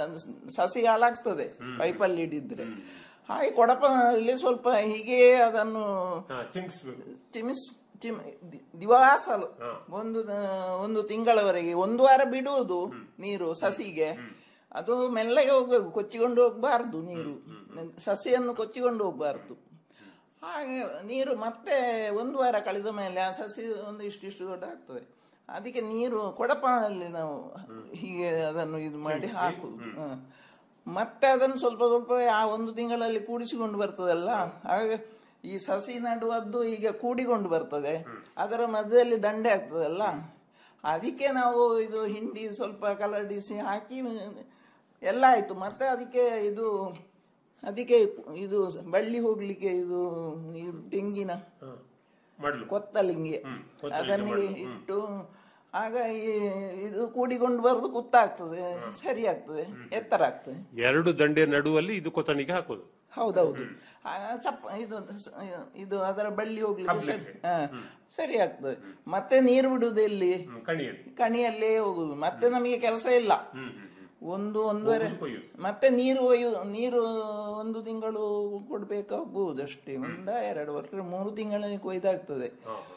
ಸಸಿ ಹಾಳಾಗ್ತದೆ ಪೈಪಲ್ಲಿ ಇಡಿದ್ರೆ ಹಾಗೆ ಕೊಡಪನಲ್ಲಿ ಸ್ವಲ್ಪ ಹೀಗೆ ಅದನ್ನು ಚಿಂಕ್ಸ್ಬೇಕು ಚಿಮಿಸ್ ಚಿಮ್ ದಿ- ದಿವಸ ಒಂದು ದ- ಒಂದು ತಿಂಗಳವರೆಗೆ ಒಂದು ವಾರ ಬಿಡುವುದು ನೀರು ಸಸಿಗೆ ಅದು ಮೆಲ್ಲಗೆ ಹೋಗ್ಬೇಕು ಕೊಚ್ಚಿಕೊಂಡು ಹೋಗ್ಬಾರ್ದು ನೀರು ಸಸಿಯನ್ನು ಕೊಚ್ಚಿಕೊಂಡು ಹೋಗ್ಬಾರ್ದು ಹಾಗೆ ನೀರು ಮತ್ತೆ ಒಂದು ವಾರ ಕಳೆದ ಮೇಲೆ ಆ ಸಸಿ ಒಂದು ಇಷ್ಟಿಷ್ಟು ದೊಡ್ಡ ಆಗ್ತದೆ ಅದಕ್ಕೆ ನೀರು ಕೊಡಪಾನಲ್ಲಿ ನಾವು ಹೀಗೆ ಅದನ್ನು ಇದು ಮಾಡಿ ಹಾಕುದು ಹ. ಮತ್ತೆ ಅದನ್ನು ಸ್ವಲ್ಪ ಸ್ವಲ್ಪ ಆ ಒಂದು ತಿಂಗಳಲ್ಲಿ ಕೂಡಿಸಿಕೊಂಡು ಬರ್ತದಲ್ಲ ಆಗ ಈ ಸಸಿ ನಡುವದ್ದು ಈಗ ಕೂಡಿಕೊಂಡು ಬರ್ತದೆ ಅದರ ಮಧ್ಯದಲ್ಲಿ ದಂಡೆ ಆಗ್ತದಲ್ಲ ಅದಕ್ಕೆ ನಾವು ಇದು ಹಿಂಡಿ ಸ್ವಲ್ಪ ಕಲಡಿಸಿ ಹಾಕಿ ಎಲ್ಲ ಆಯ್ತು ಮತ್ತೆ ಅದಕ್ಕೆ ಇದು ಅದಕ್ಕೆ ಇದು ಬಳ್ಳಿ ಹೋಗ್ಲಿಕ್ಕೆ ಇದು ಇದು ತೆಂಗಿನ ಮಾಡ್ಲು ಕೊತ್ತಲಿಂಗೆ ಅದನ್ನು ಇಟ್ಟು ಆಗ ಈ ಇದು ಕೂಡಿಕೊಂಡು ಬರೋದು ಕುತ್ತಾಗ್ತದೆ ಸರಿ ಆಗ್ತದೆ ಎತ್ತರ ಆಗ್ತದೆ ಎರಡು ದಂಡೆ ನಡುವಲ್ಲಿ ಇದು ಕೊತ್ತಣಿಗೆ ಹಾಕೋದು ಹೌದೌದು ಆ ಚಪ್ಪ ಇದು ಸ- ಇದು ಅದರ ಬಳ್ಳಿ ಹೋಗ್ಲಿಕ್ಕೆ ಸರಿ ಹಾ, ಸರಿ ಆಗ್ತದೆ ಮತ್ತೆ ನೀರು ಬಿಡುವುದು ಎಲ್ಲಿ ಕಣಿಯಲ್ಲಿ ಕಣಿಯಲ್ಲೇ ಹೋಗುದು ಮತ್ತೆ ನಮಗೆ ಕೆಲಸ ಇಲ್ಲ ಒಂದು ಒಂದೂವರೆ ಮತ್ತೆ ನೀರು ಒಯ್ಯು ನೀರು ಒಂದು ತಿಂಗಳು ಕೊಡ್ಬೇಕಾಗಬಹುದು ಅಷ್ಟೇ ಒಂದ ಎರಡು ವರ್ಷ ಮೂರು ತಿಂಗಳಲ್ಲಿ ಕೊಯ್ದಾಗ್ತದೆ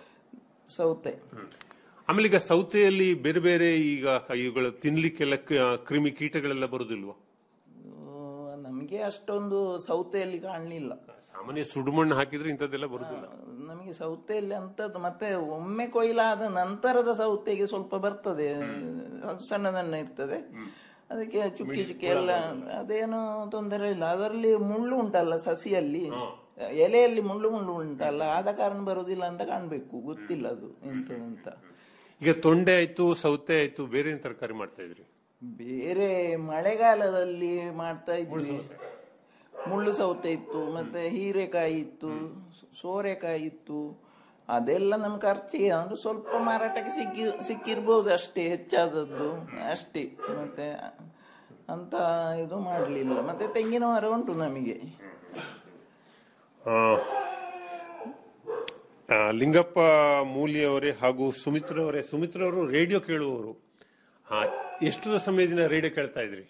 ಸೌತೆ ಆಮೇಲೆ ಈಗ ಸೌತೆಯಲ್ಲಿ ಬೇರೆ ಬೇರೆ ಈಗ ಇವುಗಳು ತಿನ್ಲಿಕ್ಕೆಲ್ಲ ಕ- ಕ್ರಿಮಿ ಕೀಟಗಳೆಲ್ಲ ಬರುದಿಲ್ವಾ ಆ, ನಮ್ಗೆ ಅಷ್ಟೊಂದು ಸೌತೆಯಲ್ಲಿ ಕಾಣಲಿಲ್ಲ ಸಾಮಾನ್ಯ ಸುಡುಮಣ್ಣು ಹಾಕಿದ್ರೆ ಇಂಥದ್ದೆಲ್ಲ ಬರುದಿಲ್ಲ ನಮಗೆ ಸೌತೆಯಲ್ಲಿ ಅಂತದ್ದು ಮತ್ತೆ ಒಮ್ಮೆ ಕೊಯ್ಲಾದ ನಂತರದ ಸೌತೆಗೆ ಸ್ವಲ್ಪ ಬರ್ತದೆ ಅದು ಸಣ್ಣದನ್ನ ಇರ್ತದೆ ಅದಕ್ಕೆ ಚುಕ್ಕಿ ಚುಕ್ಕಿ ಎಲ್ಲ ಅದೇನು ತೊಂದರೆ ಇಲ್ಲ ಅದರಲ್ಲಿ ಮುಳ್ಳು ಉಂಟಲ್ಲ ಸಸಿಯಲ್ಲಿ ಎಲೆಯಲ್ಲಿ ಮುಳ್ಳು ಮುಳ್ಳು ಉಂಟಲ್ಲ ಆದ ಕಾರಣ ಬರುದಿಲ್ಲ ಅಂತ ಕಾಣ್ಬೇಕು ಗೊತ್ತಿಲ್ಲ ಅದು ಎಂತದಂತ ಈಗ ತೊಂಡೆ ಆಯ್ತು ಸೌತೆ ಆಯ್ತು ಬೇರೆ ಏನ್ ತರಕಾರಿ ಮಾಡ್ತಾ ಇದ್ರಿ ಬೇರೆ ಮಳೆಗಾಲದಲ್ಲಿ ಮಾಡ್ತಾ ಇದ್ವಿ ಮುಳ್ಳು ಸೌತೆ ಇತ್ತು ಮತ್ತೆ ಹೀರೆಕಾಯಿ ಇತ್ತು ಸೋರೆಕಾಯಿ ಇತ್ತು ಅದೆಲ್ಲ ನಮ್ ಖರ್ಚಿಗೆ ಅಂದ್ರೆ ಸ್ವಲ್ಪ ಮಾರಾಟಕ್ಕೆ ಸಿಕ್ಕಿ ಸಿಕ್ಕಿರ್ಬೋದು ಅಷ್ಟೇ ಹೆಚ್ಚಾದದ್ದು ಅಷ್ಟೇ ಮತ್ತೆ ಅಂತ ಇದು ಮಾಡಲಿಲ್ಲ ಮತ್ತೆ ತೆಂಗಿನ ಮರ ಉಂಟು ನಮಗೆ ಆ, ಆ, ಲಿಂಗಪ್ಪ ಮೂಲಿಯವರೇ ಹಾಗೂ ಸುಮಿತ್ರ ಅವರೇ ಸುಮಿತ್ರ ಅವರು ರೇಡಿಯೋ ಕೇಳುವವರು ಆ, ಎಷ್ಟು ಸಮಯದಿಂದ ರೇಡಿಯೋ ಕೇಳ್ತಾ ಇದ್ರಿ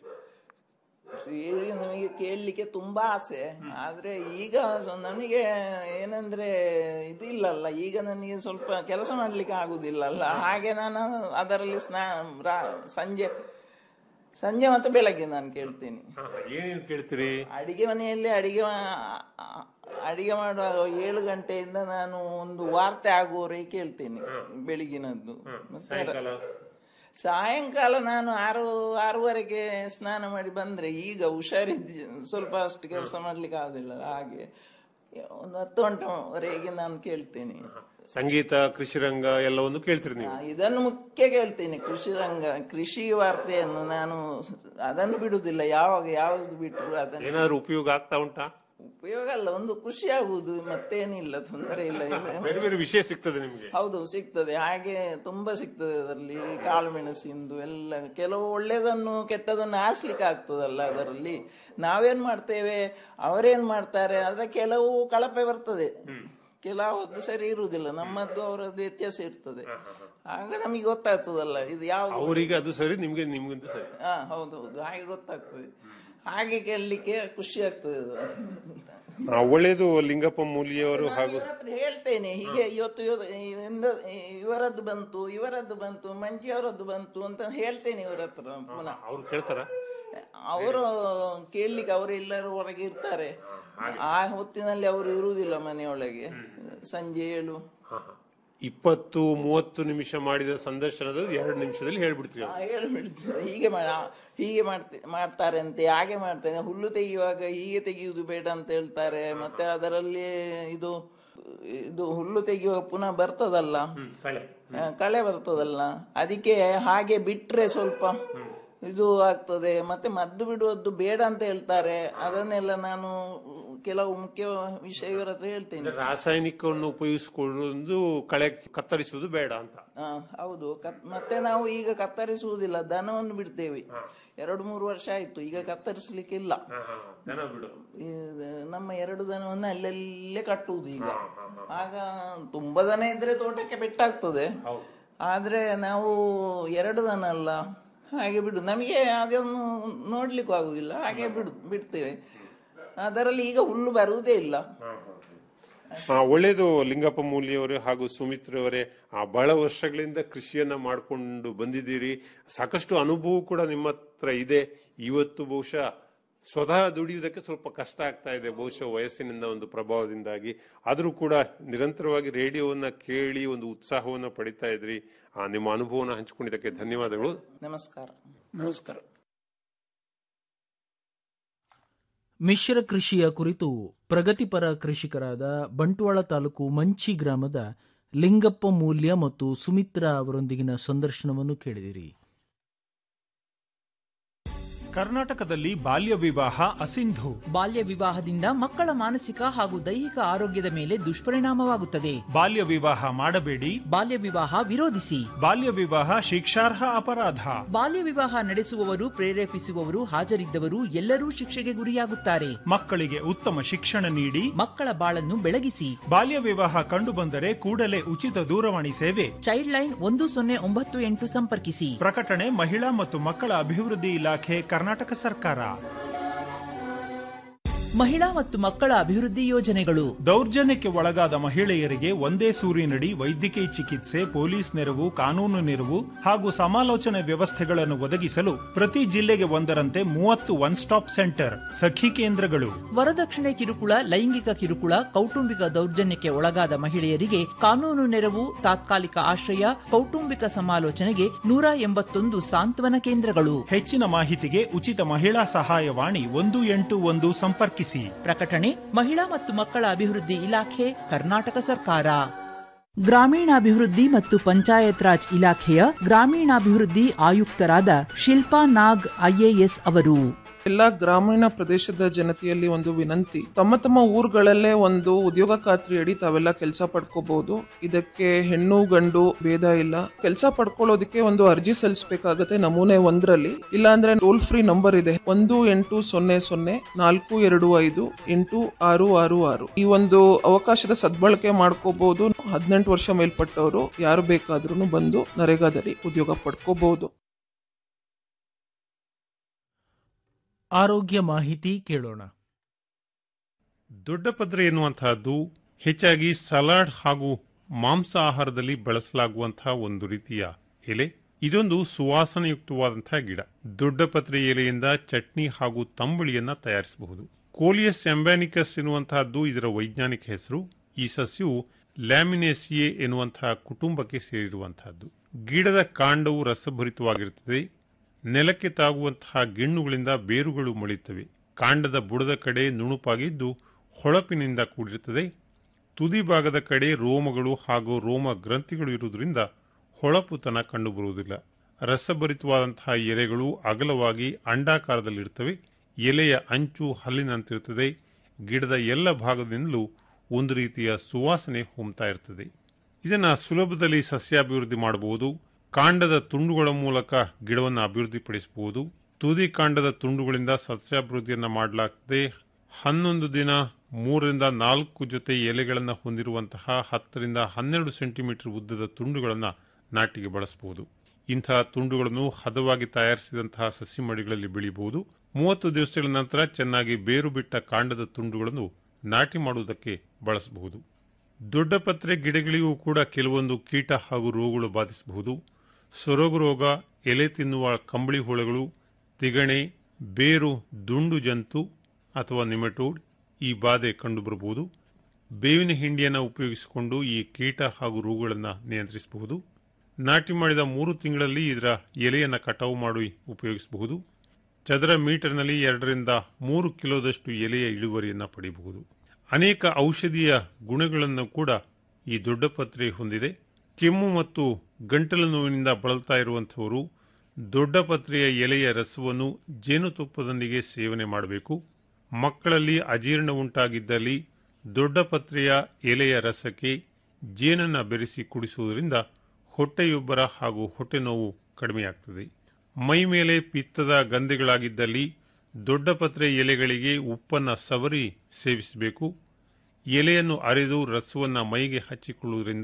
ರೇಡಿಯೋ ನಮಗೆ ಕೇಳಲಿಕ್ಕೆ ತುಂಬಾ ಆಸೆ ಆದ್ರೆ ಈಗ ಸ- ನನಗೆ ಏನಂದ್ರೆ ಇದಿಲ್ಲಲ್ಲ ಈಗ ನನಗೆ ಸ್ವಲ್ಪ ಕೆಲಸ ಮಾಡ್ಲಿಕ್ಕೆ ಆಗುದಿಲ್ಲಲ್ಲ ಹಾಗೆ ನಾನು ಅದರಲ್ಲಿ ಸ್ನಾ ರಾ- ಸಂಜೆ ಸಂಜೆ ಮತ್ತು ಬೆಳಗ್ಗೆ ನಾನು ಕೇಳ್ತೀನಿ ಆ, ಏನೇನ್ ಕೇಳ್ತೀರಿ ಅಡಿಗೆ ಮನೆಯಲ್ಲಿ ಅಡಿಗೆ ಮಾ- ಅಡಿಗೆ ಮಾಡುವಾಗ ಏಳು ಗಂಟೆಯಿಂದ ನಾನು ಒಂದು ವಾರ್ತೆ ಆಗುವವರೆಗೆ ಕೇಳ್ತೀನಿ ಬೆಳಿಗಿನದ್ದು ಮತ್ತೆ ರ- ಸಾಯಂಕಾಲ ನಾನು ಆರು ಆರೂವರೆಗೆ ಸ್ನಾನ ಮಾಡಿ ಬಂದ್ರೆ ಈಗ ಹುಷಾರಿದ್ದ ಸ್ವಲ್ಪ ಅಷ್ಟು ಕೆಲಸ ಮಾಡ್ಲಿಕ್ಕೆ ಆಗುದಿಲ್ಲ ಹಾಗೆ ಒಂದು ಹತ್ತು ಗಂಟೆವರೆಗೆ ನಾನು ಕೇಳ್ತೀನಿ ಸಂಗೀತ ಕೃಷಿ ರಂಗ ಎಲ್ಲವನ್ನು ಕೇಳ್ತೀರಿ ನೀವು ಆ, ಇದನ್ನು ಮುಖ್ಯ ಕೇಳ್ತೀನಿ ಕೃಷಿ ರಂಗ ಕೃಷಿ ವಾರ್ತೆಯನ್ನು ನಾನು ಅದನ್ನು ಬಿಡುದಿಲ್ಲ ಯಾವಾಗ ಯಾವ್ದು ಬಿಟ್ಟರು ಅದನ್ನು ಏನಾದ್ರು ಉಪಯೋಗ ಆಗ್ತಾ ಉಂಟಾ ಉಪಯೋಗ ಅಲ್ಲ ಒಂದು ಖುಷಿ ಆಗುವುದು ಮತ್ತೇನಿಲ್ಲ ತೊಂದರೆ ಇಲ್ಲ ಇದೆ ಬೇರೆ ಬೇರೆ ವಿಷಯ ಸಿಗ್ತದೆ ನಿಮ್ಗೆ ಹೌದು ಸಿಗ್ತದೆ ಹಾಗೆ ತುಂಬಾ ಸಿಗ್ತದೆ ಅದರಲ್ಲಿ ಕಾಳು ಮೆಣಸಿಂದು ಎಲ್ಲ ಕೆಲವು ಒಳ್ಳೇದನ್ನು ಕೆಟ್ಟದನ್ನು ಆರಿಸ್ಲಿಕ್ಕೆ ಆಗ್ತದಲ್ಲ ಅದರಲ್ಲಿ ನಾವೇನ್ ಮಾಡ್ತೇವೆ ಅವರೇನ್ ಮಾಡ್ತಾರೆ ಆದ್ರೆ ಕೆಲವು ಕಳಪೆ ಬರ್ತದೆ ಕೆಲವದ್ದು ಸರಿ ಇರುವುದಿಲ್ಲ ನಮ್ಮದ್ದು ಅವರದ್ದು ವ್ಯತ್ಯಾಸ ಇರ್ತದೆ ಆಗ ನಮಗೆ ಗೊತ್ತಾಗ್ತದಲ್ಲ ಇದು ಯಾವ್ದು ಅವರಿಗೆ ಅದು ಸರಿ ನಿಮ್ಗೆ ನಿಮ್ಗಿಂತ ಸರಿ ಹಾ ಹೌದು ಹೌದು ಹಾಗೆ ಗೊತ್ತಾಗ್ತದೆ ಹಾಗೆ ಕೇಳಲಿಕ್ಕೆ ಖುಷಿ ಆಗ್ತದೆ ಅದು. ಆ, ಒಳ್ಳೇದು ಲಿಂಗಪ್ಪ ಮೂಲಿಯವರು ಹಾಗೂ ಇವ್ರ ಹತ್ರ ಹೇಳ್ತೇನೆ ಹೀಗೆ ಇವತ್ತು ಇವ್ರ- ಇಂದ- ಇವರದ್ದು ಬಂತು ಇವರದ್ದು ಬಂತು ಮಂಜಿಯವರದ್ದು ಬಂತು ಅಂತ ಹೇಳ್ತೇನೆ ಇವ್ರ ಹತ್ರ ಪುನಃ ಅವ್ರು ಕೇಳ್ತಾರ ಅವರು ಕೇಳಲಿಕ್ಕೆ ಅವರು ಎಲ್ಲರೂ ಹೊರಗೆ ಇರ್ತಾರೆ ಆ ಹೊತ್ತಿನಲ್ಲಿ ಅವರು ಇರುವುದಿಲ್ಲ ಮನೆಯೊಳಗೆ ಸಂಜೆ ಏಳು ಇಪ್ಪತ್ತು ಮೂವತ್ತು ನಿಮಿಷ ಮಾಡಿದ ಸಂದರ್ಶನದ ಎರಡು ನಿಮಿಷದಲ್ಲಿ ಹೇಳ್ಬಿಡ್ತೀವಿ ಆ, ಹೇಳ್ಬಿಡ್ತೇನೆ ಹೀಗೆ ಮಾ- ಹೀಗೆ ಮಾಡ್ತೆ ಮಾಡ್ತಾರೆ ಅಂತೆ ಹಾಗೆ ಮಾಡ್ತೇನೆ ಹುಲ್ಲು ತೆಗೆಯುವಾಗ ಹೀಗೆ ತೆಗೆಯುವುದು ಬೇಡ ಅಂತ ಹೇಳ್ತಾರೆ ಮತ್ತೆ ಅದರಲ್ಲಿ ಇದು ಇದು ಹುಲ್ಲು ತೆಗೆಯುವಾಗ ಪುನಃ ಬರ್ತದಲ್ಲ ಆ, ಕಳೆ ಬರ್ತದಲ್ಲ ಅದಕ್ಕೆ ಹಾಗೆ ಬಿಟ್ರೆ ಸ್ವಲ್ಪ ಇದು ಆಗ್ತದೆ ಮತ್ತೆ ಮದ್ದು ಬಿಡುವದ್ದು ಬೇಡ ಅಂತ ಹೇಳ್ತಾರೆ ಅದನ್ನೆಲ್ಲ ನಾನು ಕೆಲವು ಮುಖ್ಯ ವಿಷಯ ಇವರ ಹತ್ರ ಹೇಳ್ತೇನೆ ರಾಸಾಯನಿಕವನ್ನು ಉಪಯೋಗಿಸಿಕೊಳ್ಳುವುದು ಕಳೆ ಕತ್ತರಿಸುವುದು ಬೇಡ ಅಂತ ಆ, ಹೌದು ಕತ್- ಮತ್ತೆ ನಾವು ಈಗ ಕತ್ತರಿಸುವುದಿಲ್ಲ ದನವನ್ನು ಬಿಡ್ತೇವೆ ಎರಡು ಮೂರು ವರ್ಷ ಆಯ್ತು ಈಗ ಕತ್ತರಿಸ್ಲಿಕ್ಕೆ ಇಲ್ಲ ದನ ಬಿಡು ಇದು ನಮ್ಮ ಎರಡು ದನವನ್ನು ಅಲ್ಲಲ್ಲೇ ಕಟ್ಟುವುದು ಈಗ ಆಗ ತುಂಬಾ ದನ ಇದ್ರೆ ತೋಟಕ್ಕೆ ಪೆಟ್ಟಾಗ್ತದೆ ಆದ್ರೆ ನಾವು ಎರಡು ದನ ಅಲ್ಲ ಹಾಗೆ ಬಿಡು ನಮಗೆ ಅದನ್ನು ನೋಡ್ಲಿಕ್ಕೂ ಆಗುದಿಲ್ಲ ಹಾಗೆ ಬಿಡು ಬಿಡ್ತೇವೆ ಅದರಲ್ಲಿ ಈಗ ಹುಲ್ಲು ಬರುವುದೇ ಇಲ್ಲ ಆ, ಒಳ್ಳೇದು ಲಿಂಗಪ್ಪ ಮೂಲಿಯವರೇ ಹಾಗೂ ಸುಮಿತ್ರವರೇ ಆ ಬಹಳ ವರ್ಷಗಳಿಂದ ಕೃಷಿಯನ್ನ ಮಾಡಿಕೊಂಡು ಬಂದಿದ್ದೀರಿ ಸಾಕಷ್ಟು ಅನುಭವ ಕೂಡ ನಿಮ್ಮ ಹತ್ರ ಇದೆ ಇವತ್ತು ಬಹುಶಃ ಸ್ವತಃ ದುಡಿಯುವುದಕ್ಕೆ ಸ್ವಲ್ಪ ಕಷ್ಟ ಆಗ್ತಾ ಇದೆ ಬಹುಶಃ ವಯಸ್ಸಿನಿಂದ ಒಂದು ಪ್ರಭಾವದಿಂದಾಗಿ ಆದರೂ ಕೂಡ ನಿರಂತರವಾಗಿ ರೇಡಿಯೋವನ್ನ ಕೇಳಿ ಒಂದು ಉತ್ಸಾಹವನ್ನ ಪಡಿತಾ ಇದ್ರಿ ಆ ನಿಮ್ಮ ಅನುಭವನ ಹಂಚಿಕೊಂಡಿದ್ದಕ್ಕೆ ಧನ್ಯವಾದಗಳು ನಮಸ್ಕಾರ ನಮಸ್ಕಾರ ಮಿಶ್ರ ಕೃಷಿಯ ಕುರಿತು ಪ್ರಗತಿಪರ ಕೃಷಿಕರಾದ ಬಂಟ್ವಾಳ ತಾಲೂಕು ಮಂಚಿ ಗ್ರಾಮದ ಲಿಂಗಪ್ಪ ಮೂಲ್ಯ ಮತ್ತು ಸುಮಿತ್ರಾ ಅವರೊಂದಿಗಿನ ಸಂದರ್ಶನವನ್ನು ಕೇಳಿದಿರಿ ಕರ್ನಾಟಕದಲ್ಲಿ ಬಾಲ್ಯ ವಿವಾಹ ಅಸಿಂಧು ಬಾಲ್ಯ ವಿವಾಹದಿಂದ ಮಕ್ಕಳ ಮಾನಸಿಕ ಹಾಗೂ ದೈಹಿಕ ಆರೋಗ್ಯದ ಮೇಲೆ ದುಷ್ಪರಿಣಾಮವಾಗುತ್ತದೆ ಬಾಲ್ಯ ವಿವಾಹ ಮಾಡಬೇಡಿ ಬಾಲ್ಯ ವಿವಾಹ ವಿರೋಧಿಸಿ ಬಾಲ್ಯ ವಿವಾಹ ಶಿಕ್ಷಾರ್ಹ ಅಪರಾಧ ಬಾಲ್ಯ ವಿವಾಹ ನಡೆಸುವವರು ಪ್ರೇರೇಪಿಸುವವರು ಹಾಜರಿದ್ದವರು ಎಲ್ಲರೂ ಶಿಕ್ಷೆಗೆ ಗುರಿಯಾಗುತ್ತಾರೆ ಮಕ್ಕಳಿಗೆ ಉತ್ತಮ ಶಿಕ್ಷಣ ನೀಡಿ ಮಕ್ಕಳ ಬಾಳನ್ನು ಬೆಳಗಿಸಿ ಬಾಲ್ಯ ವಿವಾಹ ಕಂಡುಬಂದರೆ ಕೂಡಲೇ ಉಚಿತ ದೂರವಾಣಿ ಸೇವೆ ಚೈಲ್ಡ್ ಲೈನ್ ಒಂದು ಸೊನ್ನೆ ಒಂಬತ್ತು ಎಂಟು ಸಂಪರ್ಕಿಸಿ ಪ್ರಕಟಣೆ ಮಹಿಳಾ ಮತ್ತು ಮಕ್ಕಳ ಅಭಿವೃದ್ಧಿ ಇಲಾಖೆ ಕರ್ನಾಟಕ ಸರ್ಕಾರ ಮಹಿಳಾ ಮತ್ತು ಮಕ್ಕಳ ಅಭಿವೃದ್ಧಿ ಯೋಜನೆಗಳು ದೌರ್ಜನ್ಯಕ್ಕೆ ಒಳಗಾದ ಮಹಿಳೆಯರಿಗೆ ಒಂದೇ ಸೂರಿನಡಿ ವೈದ್ಯಕೀಯ ಚಿಕಿತ್ಸೆ ಪೊಲೀಸ್ ನೆರವು ಕಾನೂನು ನೆರವು ಹಾಗೂ ಸಮಾಲೋಚನೆ ವ್ಯವಸ್ಥೆಗಳನ್ನು ಒದಗಿಸಲು ಪ್ರತಿ ಜಿಲ್ಲೆಗೆ ಒಂದರಂತೆ ಮೂವತ್ತು ಒನ್ ಸ್ಟಾಪ್ ಸೆಂಟರ್ ಸಖಿ ಕೇಂದ್ರಗಳು ವರದಕ್ಷಿಣೆ ಕಿರುಕುಳ ಲೈಂಗಿಕ ಕಿರುಕುಳ ಕೌಟುಂಬಿಕ ದೌರ್ಜನ್ಯಕ್ಕೆ ಒಳಗಾದ ಮಹಿಳೆಯರಿಗೆ ಕಾನೂನು ನೆರವು ತಾತ್ಕಾಲಿಕ ಆಶ್ರಯ ಕೌಟುಂಬಿಕ ಸಮಾಲೋಚನೆಗೆ ನೂರ ಎಂಬತ್ತೊಂದು ಸಾಂತ್ವನ ಕೇಂದ್ರಗಳು ಹೆಚ್ಚಿನ ಮಾಹಿತಿಗೆ ಉಚಿತ ಮಹಿಳಾ ಸಹಾಯವಾಣಿ ಒಂದು ಎಂಟು ಒಂದು ಸಂಪರ್ಕಿಸಿ ಪ್ರಕಟಣೆ ಮಹಿಳಾ ಮತ್ತು ಮಕ್ಕಳ ಅಭಿವೃದ್ಧಿ ಇಲಾಖೆ ಕರ್ನಾಟಕ ಸರ್ಕಾರ ಗ್ರಾಮೀಣಾಭಿವೃದ್ಧಿ ಮತ್ತು ಪಂಚಾಯತ್ ರಾಜ್ ಇಲಾಖೆಯ ಗ್ರಾಮೀಣಾಭಿವೃದ್ಧಿ ಆಯುಕ್ತರಾದ ಶಿಲ್ಪಾ ನಾಗ್ ಐಎಎಸ್ ಅವರು ಎಲ್ಲ ಗ್ರಾಮೀಣ ಪ್ರದೇಶದ ಜನತೆಯಲ್ಲಿ ಒಂದು ವಿನಂತಿ ತಮ್ಮ ತಮ್ಮ ಊರುಗಳಲ್ಲೇ ಒಂದು ಉದ್ಯೋಗ ಖಾತ್ರಿಯಡಿ ತಾವೆಲ್ಲ ಕೆಲಸ ಪಡ್ಕೋಬಹುದು ಇದಕ್ಕೆ ಹೆಣ್ಣು ಗಂಡು ಭೇದ ಇಲ್ಲ ಕೆಲಸ ಪಡ್ಕೊಳ್ಳೋದಕ್ಕೆ ಒಂದು ಅರ್ಜಿ ಸಲ್ಲಿಸಬೇಕಾಗತ್ತೆ ನಮೂನೆ ಒಂದರಲ್ಲಿ ಇಲ್ಲಾಂದ್ರೆ ಟೋಲ್ ಫ್ರೀ ನಂಬರ್ ಇದೆ ಒಂದು ಎಂಟು ಸೊನ್ನೆ ಸೊನ್ನೆ ನಾಲ್ಕು ಎರಡು ಐದು ಎಂಟು ಆರು ಆರು ಆರು ಈ ಒಂದು ಅವಕಾಶದ ಸದ್ಬಳಕೆ ಮಾಡ್ಕೋಬಹುದು ಹದಿನೆಂಟು ವರ್ಷ ಮೇಲ್ಪಟ್ಟವರು ಯಾರು ಬೇಕಾದ್ರೂ ಬಂದು ನರೇಗಾದಲ್ಲಿ ಉದ್ಯೋಗ ಪಡ್ಕೋಬಹುದು ಆರೋಗ್ಯ ಮಾಹಿತಿ ಕೇಳೋಣ ದೊಡ್ಡ ಪದ್ರೆ ಎನ್ನುವಂತಹದ್ದು ಹೆಚ್ಚಾಗಿ ಸಲಾಡ್ ಹಾಗೂ ಮಾಂಸ ಆಹಾರದಲ್ಲಿ ಬಳಸಲಾಗುವಂತಹ ಒಂದು ರೀತಿಯ ಎಲೆ ಇದೊಂದು ಸುವಾಸನೆಯುಕ್ತವಾದಂತಹ ಗಿಡ ದೊಡ್ಡ ಪತ್ರೆ ಎಲೆಯಿಂದ ಚಟ್ನಿ ಹಾಗೂ ತಂಬುಳಿಯನ್ನ ತಯಾರಿಸಬಹುದು ಕೋಲಿಯಸ್ ಎಂಬ್ಯಾನಿಕಸ್ ಎನ್ನುವಂತಹದ್ದು ಇದರ ವೈಜ್ಞಾನಿಕ ಹೆಸರು ಈ ಸಸ್ಯವು ಲ್ಯಾಮಿನೇಸಿಯೆ ಎನ್ನುವಂತಹ ಕುಟುಂಬಕ್ಕೆ ಸೇರಿರುವಂತಹದ್ದು ಗಿಡದ ಕಾಂಡವು ರಸಭರಿತವಾಗಿರುತ್ತದೆ ನೆಲಕ್ಕೆ ತಾಗುವಂತಹ ಗಿಣ್ಣುಗಳಿಂದ ಬೇರುಗಳು ಮೊಳೆಯುತ್ತವೆ ಕಾಂಡದ ಬುಡದ ಕಡೆ ನುಣುಪಾಗಿದ್ದು ಹೊಳಪಿನಿಂದ ಕೂಡಿರುತ್ತದೆ ತುದಿ ಭಾಗದ ಕಡೆ ರೋಮಗಳು ಹಾಗೂ ರೋಮ ಗ್ರಂಥಿಗಳು ಇರುವುದರಿಂದ ಹೊಳಪುತನ ಕಂಡುಬರುವುದಿಲ್ಲ ರಸಭರಿತವಾದಂತಹ ಎಲೆಗಳು ಅಗಲವಾಗಿ ಅಂಡಾಕಾರದಲ್ಲಿರುತ್ತವೆ ಎಲೆಯ ಅಂಚು ಹಲ್ಲಿನಂತಿರುತ್ತದೆ ಗಿಡದ ಎಲ್ಲ ಭಾಗದಿಂದಲೂ ಒಂದು ರೀತಿಯ ಸುವಾಸನೆ ಹೊಮ್ತಾ ಇರ್ತದೆ ಇದನ್ನ ಸುಲಭದಲ್ಲಿ ಸಸ್ಯಾಭಿವೃದ್ಧಿ ಮಾಡಬಹುದು ಕಾಂಡದ ತುಂಡುಗಳ ಮೂಲಕ ಗಿಡವನ್ನು ಅಭಿವೃದ್ಧಿಪಡಿಸಬಹುದು ತುದಿ ಕಾಂಡದ ತುಂಡುಗಳಿಂದ ಸಸ್ಯಾಭಿವೃದ್ಧಿಯನ್ನು ಮಾಡಲಾಗ್ತದೆ ಹನ್ನೊಂದು ದಿನ ಮೂರರಿಂದ ನಾಲ್ಕು ಜೊತೆ ಎಲೆಗಳನ್ನು ಹೊಂದಿರುವಂತಹ ಹತ್ತರಿಂದ ಹನ್ನೆರಡು ಸೆಂಟಿಮೀಟರ್ ಉದ್ದದ ತುಂಡುಗಳನ್ನು ನಾಟಿಗೆ ಬಳಸಬಹುದು ಇಂತಹ ತುಂಡುಗಳನ್ನು ಹದವಾಗಿ ತಯಾರಿಸಿದಂತಹ ಸಸಿ ಮಡಿಗಳಲ್ಲಿ ಬೆಳೆಯಬಹುದು ಮೂವತ್ತು ದಿವಸಗಳ ನಂತರ ಚೆನ್ನಾಗಿ ಬೇರು ಬಿಟ್ಟ ಕಾಂಡದ ತುಂಡುಗಳನ್ನು ನಾಟಿ ಮಾಡುವುದಕ್ಕೆ ಬಳಸಬಹುದು ದೊಡ್ಡ ಪತ್ರೆ ಗಿಡಗಳಿಗೂ ಕೂಡ ಕೆಲವೊಂದು ಕೀಟ ಹಾಗೂ ರೋಗಗಳು ಬಾಧಿಸಬಹುದು ಸೊರಗು ರೋಗ ಎಲೆ ತಿನ್ನುವ ಕಂಬಳಿ ಹುಳಗಳು ತಿಗಣೆ ಬೇರು ದುಂಡು ಜಂತು ಅಥವಾ ನಿಮೆಟೋಡ್ ಈ ಬಾಧೆ ಕಂಡುಬರಬಹುದು ಬೇವಿನ ಹಿಂಡಿಯನ್ನು ಉಪಯೋಗಿಸಿಕೊಂಡು ಈ ಕೀಟ ಹಾಗೂ ರೋಗಗಳನ್ನು ನಿಯಂತ್ರಿಸಬಹುದು ನಾಟಿ ಮಾಡಿದ ಮೂರು ತಿಂಗಳಲ್ಲಿ ಇದರ ಎಲೆಯನ್ನು ಕಟಾವು ಮಾಡಿ ಉಪಯೋಗಿಸಬಹುದು ಚದರ ಮೀಟರ್ನಲ್ಲಿ ಎರಡರಿಂದ ಮೂರು ಕಿಲೋದಷ್ಟು ಎಲೆಯ ಇಳುವರಿಯನ್ನು ಪಡೆಯಬಹುದು ಅನೇಕ ಔಷಧೀಯ ಗುಣಗಳನ್ನು ಕೂಡ ಈ ದೊಡ್ಡ ಪತ್ರೆ ಹೊಂದಿದೆ ಕೆಮ್ಮು ಮತ್ತು ಗಂಟಲು ನೋವಿನಿಂದ ಬಳಲ್ತಾ ಇರುವಂಥವರು ದೊಡ್ಡಪತ್ರೆಯ ಎಲೆಯ ರಸವನ್ನು ಜೇನುತುಪ್ಪದೊಂದಿಗೆ ಸೇವನೆ ಮಾಡಬೇಕು ಮಕ್ಕಳಲ್ಲಿ ಅಜೀರ್ಣ ಉಂಟಾಗಿದ್ದಲ್ಲಿ ದೊಡ್ಡಪತ್ರೆಯ ಎಲೆಯ ರಸಕ್ಕೆ ಜೇನನ್ನ ಬೆರೆಸಿ ಕುಡಿಸುವುದರಿಂದ ಹೊಟ್ಟೆಯೊಬ್ಬರ ಹಾಗೂ ಹೊಟ್ಟೆ ನೋವು ಕಡಿಮೆಯಾಗ್ತದೆ ಮೈ ಮೇಲೆ ಪಿತ್ತದ ಗಂಧೆಗಳಾಗಿದ್ದಲ್ಲಿ ದೊಡ್ಡಪತ್ರೆ ಎಲೆಗಳಿಗೆ ಉಪ್ಪನ್ನು ಸವರಿ ಸೇವಿಸಬೇಕು ಎಲೆಯನ್ನು ಅರೆದು ರಸವನ್ನು ಮೈಗೆ ಹಚ್ಚಿಕೊಳ್ಳುವುದರಿಂದ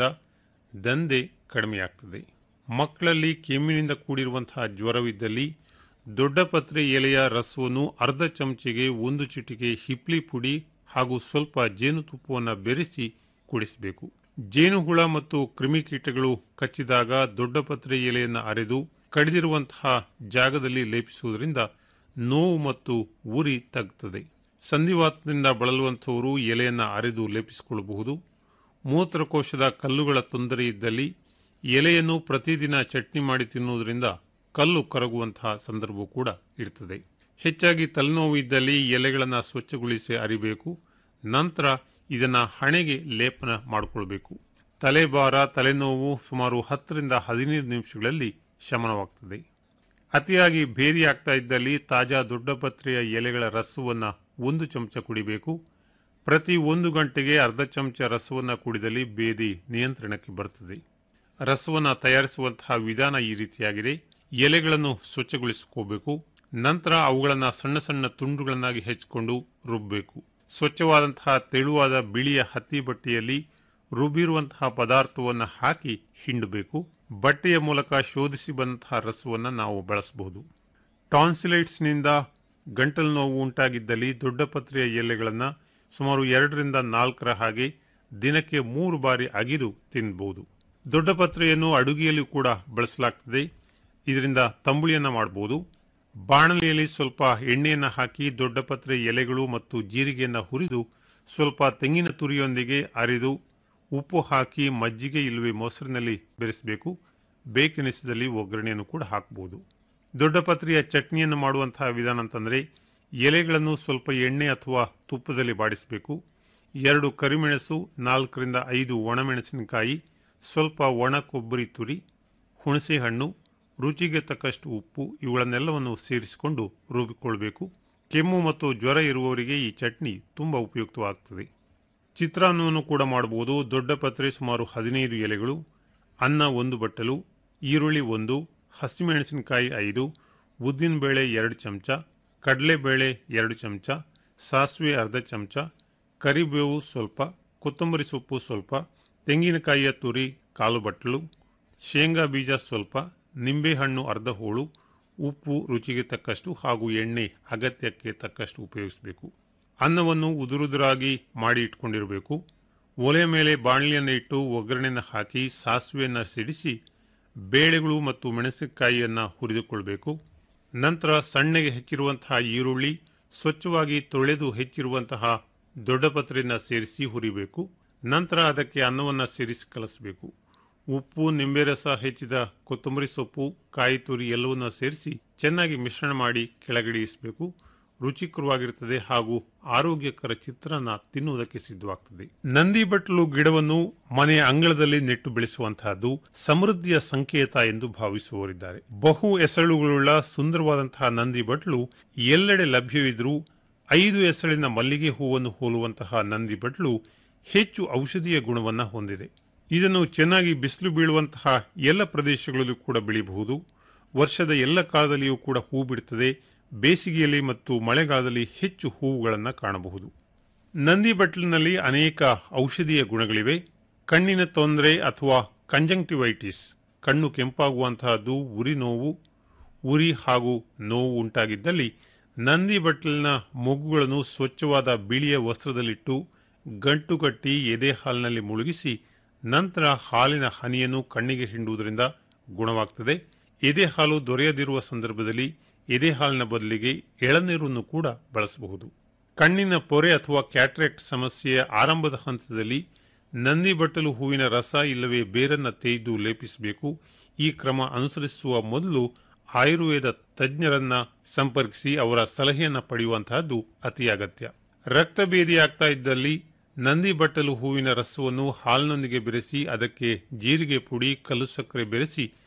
ದಂಧೆ ಕಡಿಮೆಯಾಗ್ತದೆ ಮಕ್ಕಳಲ್ಲಿ ಕೆಮ್ಮಿನಿಂದ ಕೂಡಿರುವಂತಹ ಜ್ವರವಿದ್ದಲ್ಲಿ ದೊಡ್ಡಪತ್ರೆ ಎಲೆಯ ರಸವನ್ನು ಅರ್ಧ ಚಮಚೆಗೆ ಒಂದು ಚಿಟಿಕೆ ಹಿಪ್ಲಿ ಪುಡಿ ಹಾಗೂ ಸ್ವಲ್ಪ ಜೇನುತುಪ್ಪವನ್ನು ಬೆರೆಸಿ ಕುಡಿಸಬೇಕು ಜೇನುಹುಳ ಮತ್ತು ಕ್ರಿಮಿಕೀಟಗಳು ಕಚ್ಚಿದಾಗ ದೊಡ್ಡಪತ್ರೆ ಎಲೆಯನ್ನು ಅರೆದು ಕಡಿದಿರುವಂತಹ ಜಾಗದಲ್ಲಿ ಲೇಪಿಸುವುದರಿಂದ ನೋವು ಮತ್ತು ಉರಿ ತಗ್ತದೆ ಸಂಧಿವಾತದಿಂದ ಬಳಲುವಂಥವರು ಎಲೆಯನ್ನು ಅರೆದು ಲೇಪಿಸಿಕೊಳ್ಳಬಹುದು ಮೂತ್ರಕೋಶದ ಕಲ್ಲುಗಳ ತೊಂದರೆ ಇದ್ದಲ್ಲಿ ಎಲೆಯನ್ನು ಪ್ರತಿದಿನ ಚಟ್ನಿ ಮಾಡಿ ತಿನ್ನುವುದರಿಂದ ಕಲ್ಲು ಕರಗುವಂತಹ ಸಂದರ್ಭ ಕೂಡ ಇರ್ತದೆ ಹೆಚ್ಚಾಗಿ ತಲೆನೋವು ಇದ್ದಲ್ಲಿ ಎಲೆಗಳನ್ನು ಸ್ವಚ್ಛಗೊಳಿಸಿ ಅರಿಬೇಕು ನಂತರ ಇದನ್ನು ಹಣೆಗೆ ಲೇಪನ ಮಾಡಿಕೊಳ್ಬೇಕು ತಲೆಭಾರ ತಲೆನೋವು ಸುಮಾರು ಹತ್ತರಿಂದ ಹದಿನೈದು ನಿಮಿಷಗಳಲ್ಲಿ ಶಮನವಾಗ್ತದೆ ಅತಿಯಾಗಿ ಬೇರಿಯಾಗ್ತಾ ಇದ್ದಲ್ಲಿ ತಾಜಾ ದೊಡ್ಡಪತ್ರೆಯ ಎಲೆಗಳ ರಸವನ್ನು ಒಂದು ಚಮಚ ಕುಡಿಬೇಕು ಪ್ರತಿ ಒಂದು ಗಂಟೆಗೆ ಅರ್ಧ ಚಮಚ ರಸವನ್ನು ಕುಡಿದಲ್ಲಿ ಬೇದಿ ನಿಯಂತ್ರಣಕ್ಕೆ ಬರ್ತದೆ ರಸವನ್ನು ತಯಾರಿಸುವಂತಹ ವಿಧಾನ ಈ ರೀತಿಯಾಗಿದೆ ಎಲೆಗಳನ್ನು ಸ್ವಚ್ಛಗೊಳಿಸಿಕೋಬೇಕು ನಂತರ ಅವುಗಳನ್ನು ಸಣ್ಣ ಸಣ್ಣ ತುಂಡುಗಳನ್ನಾಗಿ ಹೆಚ್ಚಿಕೊಂಡು ರುಬ್ಬಬೇಕು ಸ್ವಚ್ಛವಾದಂತಹ ತೆಳುವಾದ ಬಿಳಿಯ ಹತ್ತಿ ಬಟ್ಟೆಯಲ್ಲಿ ರುಬ್ಬಿರುವಂತಹ ಪದಾರ್ಥವನ್ನು ಹಾಕಿ ಹಿಂಡಬೇಕು ಬಟ್ಟೆಯ ಮೂಲಕ ಶೋಧಿಸಿ ಬಂದಂತಹ ರಸವನ್ನು ನಾವು ಬಳಸಬಹುದು ಟಾನ್ಸಿಲೈಟ್ಸ್ನಿಂದ ಗಂಟಲು ನೋವು ಉಂಟಾಗಿದ್ದಲ್ಲಿ ದೊಡ್ಡಪತ್ರೆಯ ಎಲೆಗಳನ್ನು ಸುಮಾರು ಎರಡರಿಂದ ನಾಲ್ಕರ ಹಾಗೆ ದಿನಕ್ಕೆ ಮೂರು ಬಾರಿ ಅಗಿದು ತಿನ್ನಬಹುದು ದೊಡ್ಡಪತ್ರೆಯನ್ನು ಅಡುಗೆಯಲ್ಲಿ ಕೂಡ ಬಳಸಲಾಗ್ತದೆ ಇದರಿಂದ ತಂಬುಳಿಯನ್ನು ಮಾಡಬಹುದು ಬಾಣಲೆಯಲ್ಲಿ ಸ್ವಲ್ಪ ಎಣ್ಣೆಯನ್ನು ಹಾಕಿ ದೊಡ್ಡಪತ್ರೆ ಎಲೆಗಳು ಮತ್ತು ಜೀರಿಗೆಯನ್ನು ಹುರಿದು ಸ್ವಲ್ಪ ತೆಂಗಿನ ತುರಿಯೊಂದಿಗೆ ಅರೆದು ಉಪ್ಪು ಹಾಕಿ ಮಜ್ಜಿಗೆ ಇಲ್ಲವೇ ಮೊಸರಿನಲ್ಲಿ ಬೆರೆಸಬೇಕು ಬೇಕೆನಿಸಿದಲ್ಲಿ ಒಗ್ಗರಣೆಯನ್ನು ಕೂಡ ಹಾಕಬಹುದು ದೊಡ್ಡಪತ್ರೆಯ ಚಟ್ನಿಯನ್ನು ಮಾಡುವಂತಹ ವಿಧಾನ ಅಂತಂದರೆ ಎಲೆಗಳನ್ನು ಸ್ವಲ್ಪ ಎಣ್ಣೆ ಅಥವಾ ತುಪ್ಪದಲ್ಲಿ ಬಾಡಿಸಬೇಕು ಎರಡು ಕರಿಮೆಣಸು ನಾಲ್ಕರಿಂದ ಐದು ಒಣಮೆಣಸಿನಕಾಯಿ ಸ್ವಲ್ಪ ಒಣ ಕೊಬ್ಬರಿ ತುರಿ ಹುಣಸೆಹಣ್ಣು ರುಚಿಗೆ ತಕ್ಕಷ್ಟು ಉಪ್ಪು ಇವುಗಳನ್ನೆಲ್ಲವನ್ನು ಸೇರಿಸಿಕೊಂಡು ರುಬ್ಬಿಕೊಳ್ಬೇಕು ಕೆಮ್ಮು ಮತ್ತು ಜ್ವರ ಇರುವವರಿಗೆ ಈ ಚಟ್ನಿ ತುಂಬ ಉಪಯುಕ್ತವಾಗುತ್ತದೆ ಚಿತ್ರಾನ್ನವನ್ನು ಕೂಡ ಮಾಡಬಹುದು ದೊಡ್ಡ ಪತ್ರೆ ಸುಮಾರು ಹದಿನೈದು ಎಲೆಗಳು ಅನ್ನ ಒಂದು ಬಟ್ಟಲು ಈರುಳ್ಳಿ ಒಂದು ಹಸಿಮೆಣಸಿನಕಾಯಿ ಐದು ಉದ್ದಿನಬೇಳೆ ಎರಡು ಚಮಚ ಕಡಲೆಬೇಳೆ ಎರಡು ಚಮಚ ಸಾಸಿವೆ ಅರ್ಧ ಚಮಚ ಕರಿಬೇವು ಸ್ವಲ್ಪ ಕೊತ್ತಂಬರಿ ಸೊಪ್ಪು ಸ್ವಲ್ಪ ತೆಂಗಿನಕಾಯಿಯ ತುರಿ ಕಾಲು ಬಟ್ಟಲು ಶೇಂಗಾ ಬೀಜ ಸ್ವಲ್ಪ ನಿಂಬೆಹಣ್ಣು ಅರ್ಧ ಹೋಳು ಉಪ್ಪು ರುಚಿಗೆ ತಕ್ಕಷ್ಟು ಹಾಗೂ ಎಣ್ಣೆ ಅಗತ್ಯಕ್ಕೆ ತಕ್ಕಷ್ಟು ಉಪಯೋಗಿಸಬೇಕು ಅನ್ನವನ್ನು ಉದುರುದುರಾಗಿ ಮಾಡಿ ಇಟ್ಕೊಂಡಿರಬೇಕು ಒಲೆ ಮೇಲೆ ಬಾಣಲಿಯನ್ನು ಇಟ್ಟು ಒಗ್ಗರಣೆಯನ್ನು ಹಾಕಿ ಸಾಸಿವೆಯನ್ನು ಸಿಡಿಸಿ ಬೇಳೆಗಳು ಮತ್ತು ಮೆಣಸಿನಕಾಯಿಯನ್ನು ಹುರಿದುಕೊಳ್ಬೇಕು ನಂತರ ಸಣ್ಣಗೆ ಹೆಚ್ಚಿರುವಂತಹ ಈರುಳ್ಳಿ ಸ್ವಚ್ಛವಾಗಿ ತೊಳೆದು ಹೆಚ್ಚಿರುವಂತಹ ದೊಡ್ಡ ಪತ್ರೆಯನ್ನು ಸೇರಿಸಿ ಹುರಿಬೇಕು ನಂತರ ಅದಕ್ಕೆ ಅನ್ನವನ್ನು ಸೇರಿಸಿ ಕಲಸಬೇಕು ಉಪ್ಪು ನಿಂಬೆ ರಸ ಹೆಚ್ಚಿದ ಕೊತ್ತಂಬರಿ ಸೊಪ್ಪು ಕಾಯಿ ತುರಿ ಎಲ್ಲವನ್ನ ಸೇರಿಸಿ ಚೆನ್ನಾಗಿ ಮಿಶ್ರಣ ಮಾಡಿ ಕೆಳಗಿಳಿಸಬೇಕು ರುಚಿಕರವಾಗಿರುತ್ತದೆ ಹಾಗೂ ಆರೋಗ್ಯಕರ ಚಿತ್ರಾನ್ನ ತಿನ್ನುವುದಕ್ಕೆ ಸಿದ್ಧವಾಗ್ತದೆ ನಂದಿ ಬಟ್ಲು ಗಿಡವನ್ನು ಮನೆಯ ಅಂಗಳದಲ್ಲಿ ನೆಟ್ಟು ಬೆಳೆಸುವಂತಹದ್ದು ಸಮೃದ್ಧಿಯ ಸಂಕೇತ ಎಂದು ಭಾವಿಸುವವರಿದ್ದಾರೆ ಬಹು ಎಸಳುಗಳುಳ್ಳ ಸುಂದರವಾದಂತಹ ನಂದಿ ಬಟ್ಲು ಎಲ್ಲೆಡೆ ಲಭ್ಯವಿದ್ರೂ ಐದು ಎಸಳಿನ ಮಲ್ಲಿಗೆ ಹೂವನ್ನು ಹೋಲುವಂತಹ ನಂದಿ ಬಟ್ಲು ಹೆಚ್ಚು ಔಷಧೀಯ ಗುಣವನ್ನು ಹೊಂದಿದೆ ಇದನ್ನು ಚೆನ್ನಾಗಿ ಬಿಸಿಲು ಬೀಳುವಂತಹ ಎಲ್ಲ ಪ್ರದೇಶಗಳಲ್ಲೂ ಕೂಡ ಬೆಳೆಯಬಹುದು ವರ್ಷದ ಎಲ್ಲ ಕಾಲದಲ್ಲಿಯೂ ಕೂಡ ಹೂ ಬಿಡುತ್ತದೆ ಬೇಸಿಗೆಯಲ್ಲಿ ಮತ್ತು ಮಳೆಗಾಲದಲ್ಲಿ ಹೆಚ್ಚು ಹೂವುಗಳನ್ನು ಕಾಣಬಹುದು ನಂದಿ ಬಟ್ಲಿನಲ್ಲಿ ಅನೇಕ ಔಷಧೀಯ ಗುಣಗಳಿವೆ ಕಣ್ಣಿನ ತೊಂದರೆ ಅಥವಾ ಕಂಜಂಕ್ಟಿವೈಟಿಸ್ ಕಣ್ಣು ಕೆಂಪಾಗುವಂತಹದ್ದು ಉರಿ ನೋವು ಉರಿ ಹಾಗೂ ನೋವು ಉಂಟಾಗಿದ್ದಲ್ಲಿ ನಂದಿ ಬಟ್ಲಿನ ಮೊಗ್ಗುಗಳನ್ನು ಸ್ವಚ್ಛವಾದ ಬಿಳಿಯ ವಸ್ತ್ರದಲ್ಲಿಟ್ಟು ಗಂಟು ಕಟ್ಟಿ ಎದೆ ಹಾಲಿನಲ್ಲಿ ಮುಳುಗಿಸಿ ನಂತರ ಹಾಲಿನ ಹನಿಯನ್ನು ಕಣ್ಣಿಗೆ ಹಿಂಡುವುದರಿಂದ ಗುಣವಾಗ್ತದೆ ಎದೆ ಹಾಲು ದೊರೆಯದಿರುವ ಸಂದರ್ಭದಲ್ಲಿ ಎದೆ ಹಾಲಿನ ಬದಲಿಗೆ ಎಳನೀರನ್ನು ಕೂಡ ಬಳಸಬಹುದು ಕಣ್ಣಿನ ಪೊರೆ ಅಥವಾ ಕ್ಯಾಟ್ರಾಕ್ಟ್ ಸಮಸ್ಯೆಯ ಆರಂಭದ ಹಂತದಲ್ಲಿ ನಂದಿ ಬಟ್ಟಲು ಹೂವಿನ ರಸ ಇಲ್ಲವೇ ಬೇರನ್ನ ತೇಯ್ದು ಲೇಪಿಸಬೇಕು ಈ ಕ್ರಮ ಅನುಸರಿಸುವ ಮೊದಲು ಆಯುರ್ವೇದ ತಜ್ಞರನ್ನ ಸಂಪರ್ಕಿಸಿ ಅವರ ಸಲಹೆಯನ್ನು ಪಡೆಯುವಂತಹದ್ದು ಅತಿ ಅಗತ್ಯ ರಕ್ತಭೇದಿಯಾಗ್ತಾ ಇದ್ದಲ್ಲಿ ನಂದಿ ಬಟ್ಟಲು ಹೂವಿನ ರಸವನ್ನು ಹಾಲಿನೊಂದಿಗೆ ಬೆರೆಸಿ ಅದಕ್ಕೆ ಜೀರಿಗೆ ಪುಡಿ ಕಲ್ಲು ಸಕ್ಕರೆ ಬೆರೆಸಿ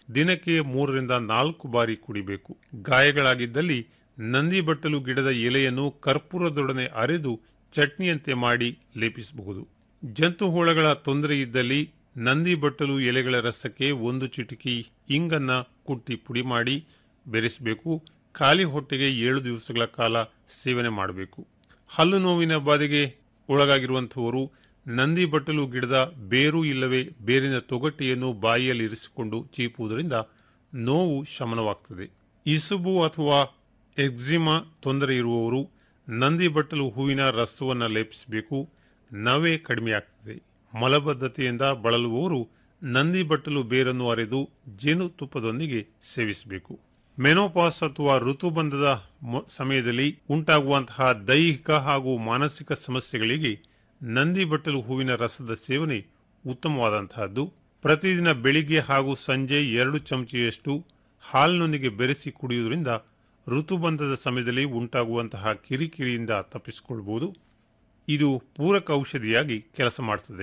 ದಿನಕ್ಕೆ ಮೂರರಿಂದ ನಾಲ್ಕು ಬಾರಿ ಕುಡಿಬೇಕು ಗಾಯಗಳಾಗಿದ್ದಲ್ಲಿ ನಂದಿ ಬಟ್ಟಲು ಗಿಡದ ಎಲೆಯನ್ನು ಕರ್ಪೂರದೊಡನೆ ಅರೆದು ಚಟ್ನಿಯಂತೆ ಮಾಡಿ ಲೇಪಿಸಬಹುದು ಜಂತು ಹುಳಗಳ ತೊಂದರೆ ಇದ್ದಲ್ಲಿ ನಂದಿ ಬಟ್ಟಲು ಎಲೆಗಳ ರಸಕ್ಕೆ ಒಂದು ಚಿಟಿಕಿ ಇಂಗನ್ನ ಕುಟ್ಟಿ ಪುಡಿ ಮಾಡಿ ಬೆರೆಸಬೇಕು ಖಾಲಿ ಹೊಟ್ಟೆಗೆ ಏಳು ದಿವಸಗಳ ಕಾಲ ಸೇವನೆ ಮಾಡಬೇಕು ಹಲ್ಲು ನೋವಿನ ಬಾಧೆಗೆ ಒಳಗಾಗಿರುವಂತಹವರು ನಂದಿ ಬಟ್ಟಲು ಗಿಡದ ಬೇರು ಇಲ್ಲವೇ ಬೇರಿನ ತೊಗಟೆಯನ್ನು ಬಾಯಿಯಲ್ಲಿ ಇರಿಸಿಕೊಂಡು ಚೀಪುವುದರಿಂದ ನೋವು ಶಮನವಾಗ್ತದೆ ಇಸುಬು ಅಥವಾ ಎಕ್ಸಿಮಾ ತೊಂದರೆ ಇರುವವರು ನಂದಿ ಬಟ್ಟಲು ಹೂವಿನ ರಸವನ್ನು ಲೇಪಿಸಬೇಕು ನವೆ ಕಡಿಮೆಯಾಗ್ತದೆ ಮಲಬದ್ಧತೆಯಿಂದ ಬಳಲುವವರು ನಂದಿ ಬಟ್ಟಲು ಬೇರನ್ನು ಅರೆದು ಜೇನುತುಪ್ಪದೊಂದಿಗೆ ಸೇವಿಸಬೇಕು ಮೆನೋಪಾಸ್ ಅಥವಾ ಋತುಬಂಧದ ಮ- ಸಮಯದಲ್ಲಿ ಉಂಟಾಗುವಂತಹ ದೈಹಿಕ ಹಾಗೂ ಮಾನಸಿಕ ಸಮಸ್ಯೆಗಳಿಗೆ ನಂದಿ ಬಟ್ಟಲು ಹೂವಿನ ರಸದ ಸೇವನೆ ಉತ್ತಮವಾದಂತಹದ್ದು ಪ್ರತಿದಿನ ಬೆಳಿಗ್ಗೆ ಹಾಗೂ ಸಂಜೆ ಎರಡು ಚಮಚೆಯಷ್ಟು ಹಾಲಿನೊಂದಿಗೆ ಬೆರೆಸಿ ಕುಡಿಯುವುದರಿಂದ ಋತುಬಂಧದ ಸಮಯದಲ್ಲಿ ಉಂಟಾಗುವಂತಹ ಕಿರಿಕಿರಿಯಿಂದ ತಪ್ಪಿಸಿಕೊಳ್ಳಬಹುದು ಇದು ಪೂರಕ ಔಷಧಿಯಾಗಿ ಕೆಲಸ ಮಾಡುತ್ತದೆ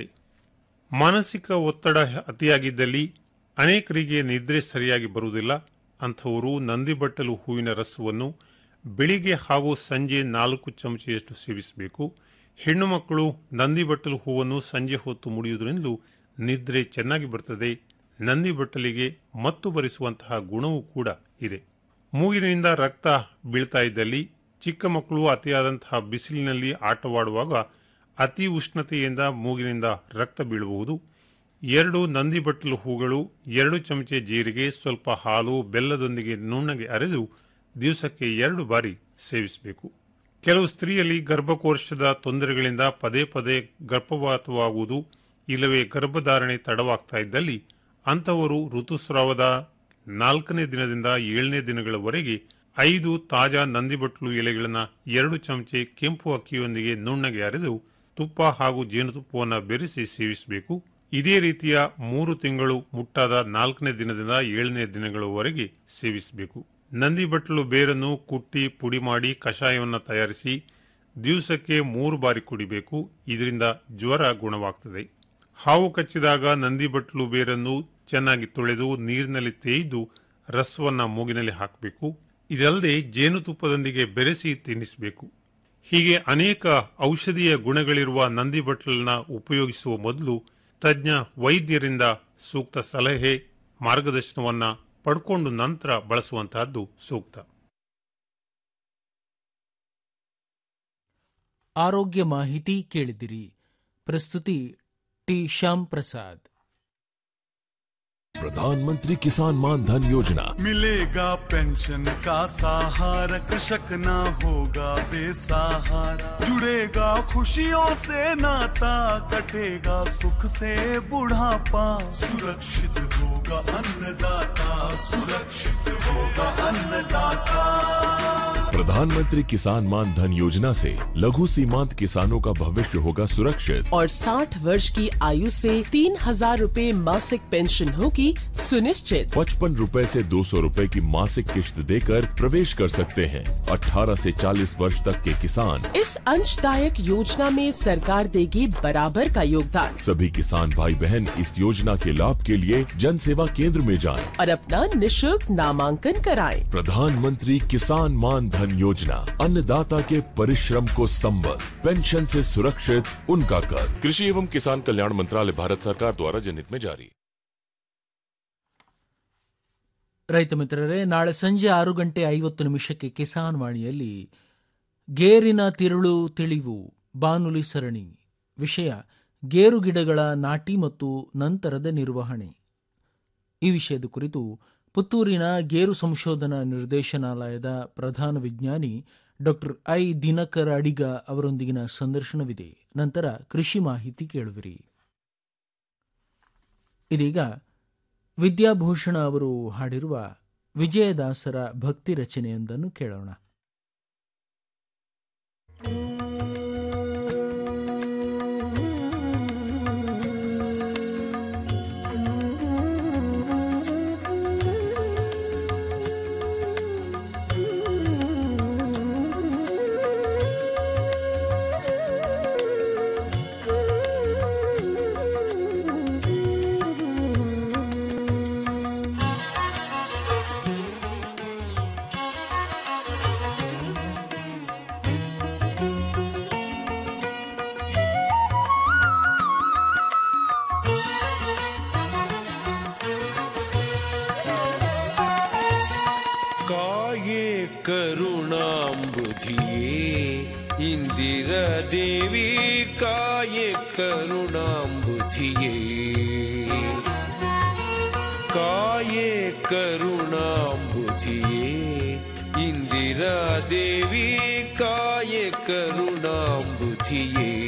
ಮಾನಸಿಕ ಒತ್ತಡ ಅತಿಯಾಗಿದ್ದಲ್ಲಿ ಅನೇಕರಿಗೆ ನಿದ್ರೆ ಸರಿಯಾಗಿ ಬರುವುದಿಲ್ಲ ಅಂಥವರು ನಂದಿಬಟ್ಟಲು ಹೂವಿನ ರಸವನ್ನು ಬೆಳಿಗ್ಗೆ ಹಾಗೂ ಸಂಜೆ ನಾಲ್ಕು ಚಮಚೆಯಷ್ಟು ಸೇವಿಸಬೇಕು ಹೆಣ್ಣು ಮಕ್ಕಳು ನಂದಿಬಟ್ಟಲು ಹೂವನ್ನು ಸಂಜೆ ಹೊತ್ತು ಮುಡಿಯುವುದರಿಂದಲೂ ನಿದ್ರೆ ಚೆನ್ನಾಗಿ ಬರ್ತದೆ ನಂದಿಬಟ್ಟಲಿಗೆ ಮತ್ತು ಬರಿಸುವಂತಹ ಗುಣವೂ ಕೂಡ ಇದೆ ಮೂಗಿನಿಂದ ರಕ್ತ ಬೀಳ್ತಾ ಇದ್ದಲ್ಲಿ ಚಿಕ್ಕ ಮಕ್ಕಳು ಅತಿಯಾದಂತಹ ಬಿಸಿಲಿನಲ್ಲಿ ಆಟವಾಡುವಾಗ ಅತಿ ಉಷ್ಣತೆಯಿಂದ ಮೂಗಿನಿಂದ ರಕ್ತ ಬೀಳಬಹುದು ಎರಡು ನಂದಿ ಬಟ್ಟಲು ಹೂಗಳು ಎರಡು ಚಮಚೆ ಜೀರಿಗೆ ಸ್ವಲ್ಪ ಹಾಲು ಬೆಲ್ಲದೊಂದಿಗೆ ನುಣ್ಣಗೆ ಅರೆದು ದಿವಸಕ್ಕೆ ಎರಡು ಬಾರಿ ಸೇವಿಸಬೇಕು ಕೆಲವು ಸ್ತ್ರೀಯಲ್ಲಿ ಗರ್ಭಕೋಶದ ತೊಂದರೆಗಳಿಂದ ಪದೇ ಪದೇ ಗರ್ಭಪಾತವಾಗುವುದು ಇಲ್ಲವೇ ಗರ್ಭಧಾರಣೆ ತಡವಾಗ್ತಾ ಇದ್ದಲ್ಲಿ ಅಂತವರು ಋತುಸ್ರಾವದ ನಾಲ್ಕನೇ ದಿನದಿಂದ ಏಳನೇ ದಿನಗಳವರೆಗೆ ಐದು ತಾಜಾ ನಂದಿಬಟ್ಲು ಎಲೆಗಳನ್ನ ಎರಡು ಚಮಚೆ ಕೆಂಪು ಅಕ್ಕಿಯೊಂದಿಗೆ ನುಣ್ಣಗೆ ಅರೆದು ತುಪ್ಪ ಹಾಗೂ ಜೇನುತುಪ್ಪವನ್ನು ಬೆರೆಸಿ ಸೇವಿಸಬೇಕು ಇದೇ ರೀತಿಯ ಮೂರು ತಿಂಗಳು ಮುಟ್ಟಾದ ನಾಲ್ಕನೇ ದಿನದಿಂದ ಏಳನೇ ದಿನಗಳವರೆಗೆ ಸೇವಿಸಬೇಕು ನಂದಿ ಬಟ್ಲು ಬೇರನ್ನು ಕುಟ್ಟಿ ಪುಡಿ ಮಾಡಿ ಕಷಾಯವನ್ನು ತಯಾರಿಸಿ ದಿವಸಕ್ಕೆ ಮೂರು ಬಾರಿ ಕುಡಿಬೇಕು ಇದರಿಂದ ಜ್ವರ ಗುಣವಾಗ್ತದೆ ಹಾವು ಕಚ್ಚಿದಾಗ ನಂದಿ ಬಟ್ಲು ಬೇರನ್ನು ಚೆನ್ನಾಗಿ ತೊಳೆದು ನೀರಿನಲ್ಲಿ ತೇಯ್ದು ರಸವನ್ನ ಮೂಗಿನಲ್ಲಿ ಹಾಕಬೇಕು ಇದಲ್ಲದೆ ಜೇನುತುಪ್ಪದೊಂದಿಗೆ ಬೆರೆಸಿ ತಿನ್ನಿಸಬೇಕು ಹೀಗೆ ಅನೇಕ ಔಷಧೀಯ ಗುಣಗಳಿರುವ ನಂದಿ ಬಟ್ಲನ್ನ ಉಪಯೋಗಿಸುವ ಮೊದಲು ತಜ್ಞ ವೈದ್ಯರಿಂದ ಸೂಕ್ತ ಸಲಹೆ ಮಾರ್ಗದರ್ಶನವನ್ನ ಪಡ್ಕೊಂಡು ನಂತರ ಬಳಸುವಂತಹದ್ದು ಸೂಕ್ತ ಆರೋಗ್ಯ ಮಾಹಿತಿ ಕೇಳಿದಿರಿ ಪ್ರಸ್ತುತಿ ಟಿ ಶ್ಯಾಮ್ ಪ್ರಸಾದ್ प्रधानमंत्री किसान मान धन योजना मिलेगा पेंशन का सहारा कृषक ना होगा बेसहारा जुड़ेगा खुशियों से नाता कटेगा सुख से बुढ़ापा सुरक्षित होगा अन्नदाता सुरक्षित होगा अन्नदाता प्रधानमंत्री किसान मान धन योजना से लघु सीमांत किसानों का भविष्य होगा सुरक्षित और 60 वर्ष की आयु से तीन हजार रूपए मासिक पेंशन होगी सुनिश्चित पचपन रूपए से दो सौ रूपए की मासिक किश्त देकर प्रवेश कर सकते हैं 18 से 40 वर्ष तक के किसान इस अंशदायक योजना में सरकार देगी बराबर का योगदान सभी किसान भाई बहन इस योजना के लाभ के लिए जन सेवा केंद्र में जाएं। और अपना निशुल्क नामांकन कराएं। प्रधानमंत्री किसान मान धन योजना अन्नदाता के परिश्रम को संबल पेंशन से सुरक्षित उनका कर कृषि एवं किसान कल्याण मंत्रालय भारत सरकार द्वारा जनहित में जारी ರೈತ ಮಿತ್ರರೇ ನಾಳೆ ಸಂಜೆ ಆರು ಗಂಟೆ ಐವತ್ತು ನಿಮಿಷಕ್ಕೆ ಕಿಸಾನ್ ವಾಣಿಯಲ್ಲಿ ಗೇರಿನ ತಿರುಳು ತಿಳಿವು ಬಾನುಲಿ ಸರಣಿ ವಿಷಯ ಗೇರು ಗಿಡಗಳ ನಾಟಿ ಮತ್ತು ನಂತರದ ನಿರ್ವಹಣೆ ಈ ವಿಷಯದ ಕುರಿತು ಪುತ್ತೂರಿನ ಗೇರು ಸಂಶೋಧನಾ ನಿರ್ದೇಶನಾಲಯದ ಪ್ರಧಾನ ವಿಜ್ಞಾನಿ ಡಾಕ್ಟರ್ ಐ ದಿನಕರ ಅಡಿಗ ಅವರೊಂದಿಗಿನ ಸಂದರ್ಶನವಿದೆ ನಂತರ ಕೃಷಿ ಮಾಹಿತಿ ಕೇಳುವಿರಿ ಇದೀಗ ವಿದ್ಯಾಭೂಷಣ ಅವರು ಹಾಡಿರುವ ವಿಜಯದಾಸರ ಭಕ್ತಿ ರಚನೆಯೊಂದನ್ನು ಕೇಳೋಣ Thank you. ಇಂದಿರಾ ದೇವಿ ಕಾಯೆ ಕರುಣಾಂಬುಧಿಯೇ ಕಾಯೆ ಕರುಣಾಂಬುಧಿಯೇ ಇಂದಿರಾ ದೇವಿ ಕಾಯೆ ಕರುಣಾಂಬುಧಿಯೇ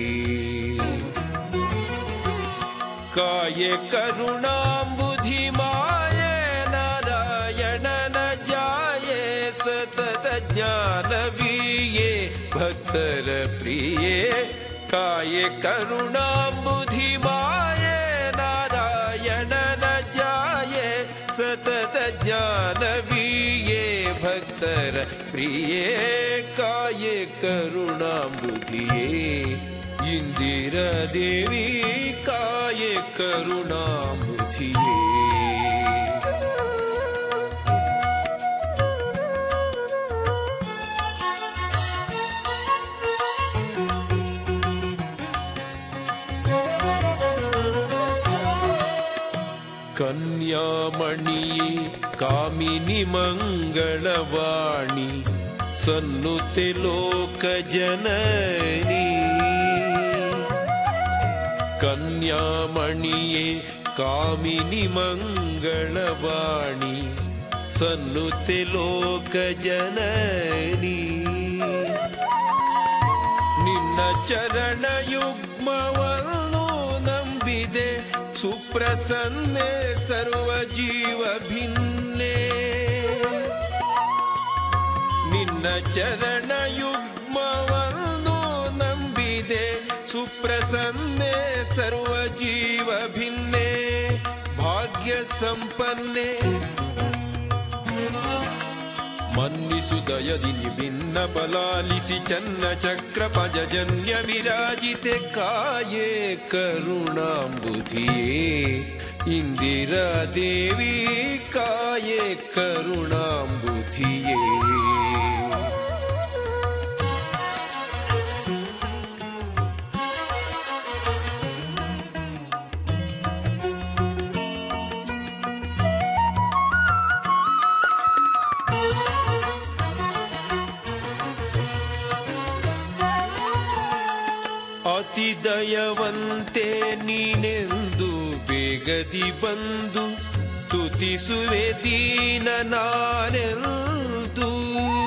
ಕಾಯೆ ಕರುಣಾಂಬುಧಿ ಮಾಯೆ ನಾರಾಯಣನ ಜಾಯೆ ಸತತ ಜ್ಞಾನವೀಯೇ ಭಕ್ತರ ಪ್ರಿಯೇ ಕಾಯೆ ಕರುಣಾಂಬುಧಿ ಮಾಯೆ ನಾರಾಯಣನ ಜಾಯೆ ಸತತ ಜ್ಞಾನವೀಯೇ ಭಕ್ತರ ಪ್ರಿಯೇ ಕಾಯೆ ಕರುಣಾಂಬುಧಿಯೇ ಇಂದಿರಾ ದೇವಿ ಕಾಯೆ ಕರುಣಾಂಬುಧಿಯೇ ಕನ್ಯಾಮಣಿಯೇ ಕಾಮಿನಿ ಮಂಗಳವಾಣಿ ಸನ್ನುತೆ ಲೋಕ ಜನನಿ ಕನ್ಯಾಮಣಿಯೇ ಕಾಮಿನಿ ಮಂಗಳವಾಣಿ ಸನ್ನುತೆ ಲೋಕ ಜನನಿ ನಿನ್ನ ಚರಣ ಯುಗ್ಮವನ್ನು ನಂಬಿದೆ ಸುಪ್ರಸನ್ನೆ ಸರ್ವ ಜೀವ ಭಿನ್ನೆ ನಿನ್ನ ಚರಣ ಯುಗ್ಮವನ್ನು ನಂಬಿದೆ ಸುಪ್ರಸನ್ನೆ ಸರ್ವ ಜೀವ ಭಿನ್ನೆ ಭಾಗ್ಯ ಸಂಪನ್ನೆ ಮನ್ನಿಸು ದಯದಿ ಭಿನ್ನ ಬಲಾಲಿಸಿ ಚನ್ನ ಚಕ್ರ ಪಜಜನ್ಯ ವಿರಾಜಿತೆ ಕಾಯೇ ಕರುಣಾಂಬುಧಿಯೇ ಇಂದಿರಾ ದೇವಿ ಕಾಯೇ ಕರುಣಾಂಬುಧಿಯೇ ಅತಿ ದಯವಂತೆ ನೀನೆಂದು ಬೇಗದಿ ಬಂದು ತುತಿಸುವೆ ದೀನ ನಾನೆಂದು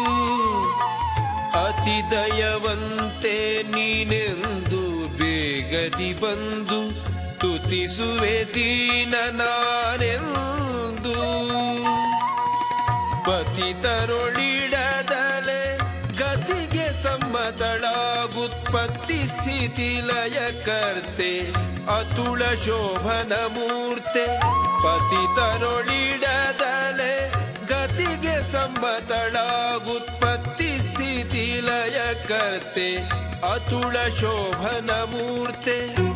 ಅತಿ ದಯವಂತೆ ನೀನೆಂದು ಬೇಗದಿ ಬಂದು ತುತಿಸುವೆ ದೀನ ನಾನೆಂದು ಪತಿತರೊಳಿಡದಲೆ ಗತಿಗೆ ಸಮ್ಮತಳಾಗುತ್ಪತ್ತಿ ಸ್ಥಿತಿ ಲಯ ಕರ್ತೆ ಅತುಳ ಶೋಭನ ಮೂರ್ತೆ ಪತಿತರೊಳಿಡದಲೆ ಗತಿಗೆ ಸಮ್ಮತಳಾಗುತ್ಪತ್ತಿ ಸ್ಥಿತಿ ಲಯ ಕರ್ತೆ ಅತುಳ ಶೋಭನ ಮೂರ್ತೆ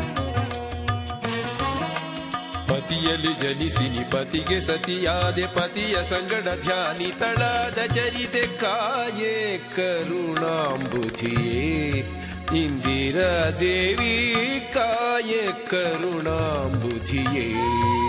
ಪತಿಯಲ್ಲಿ ಜನಿಸಿನಿ ಪತಿಗೆ ಸತಿಯಾದೆ ಪತಿಯ ಸಂಗಡ ಧ್ಯಾನಿ ತಳಾದ ಚರಿತೆ ಕಾಯೇ ಕರುಣಾಂಬುಧಿಯೇ ಇಂದಿರಾ ದೇವಿ ಕಾಯೇ ಕರುಣಾಂಬುಧಿಯೇ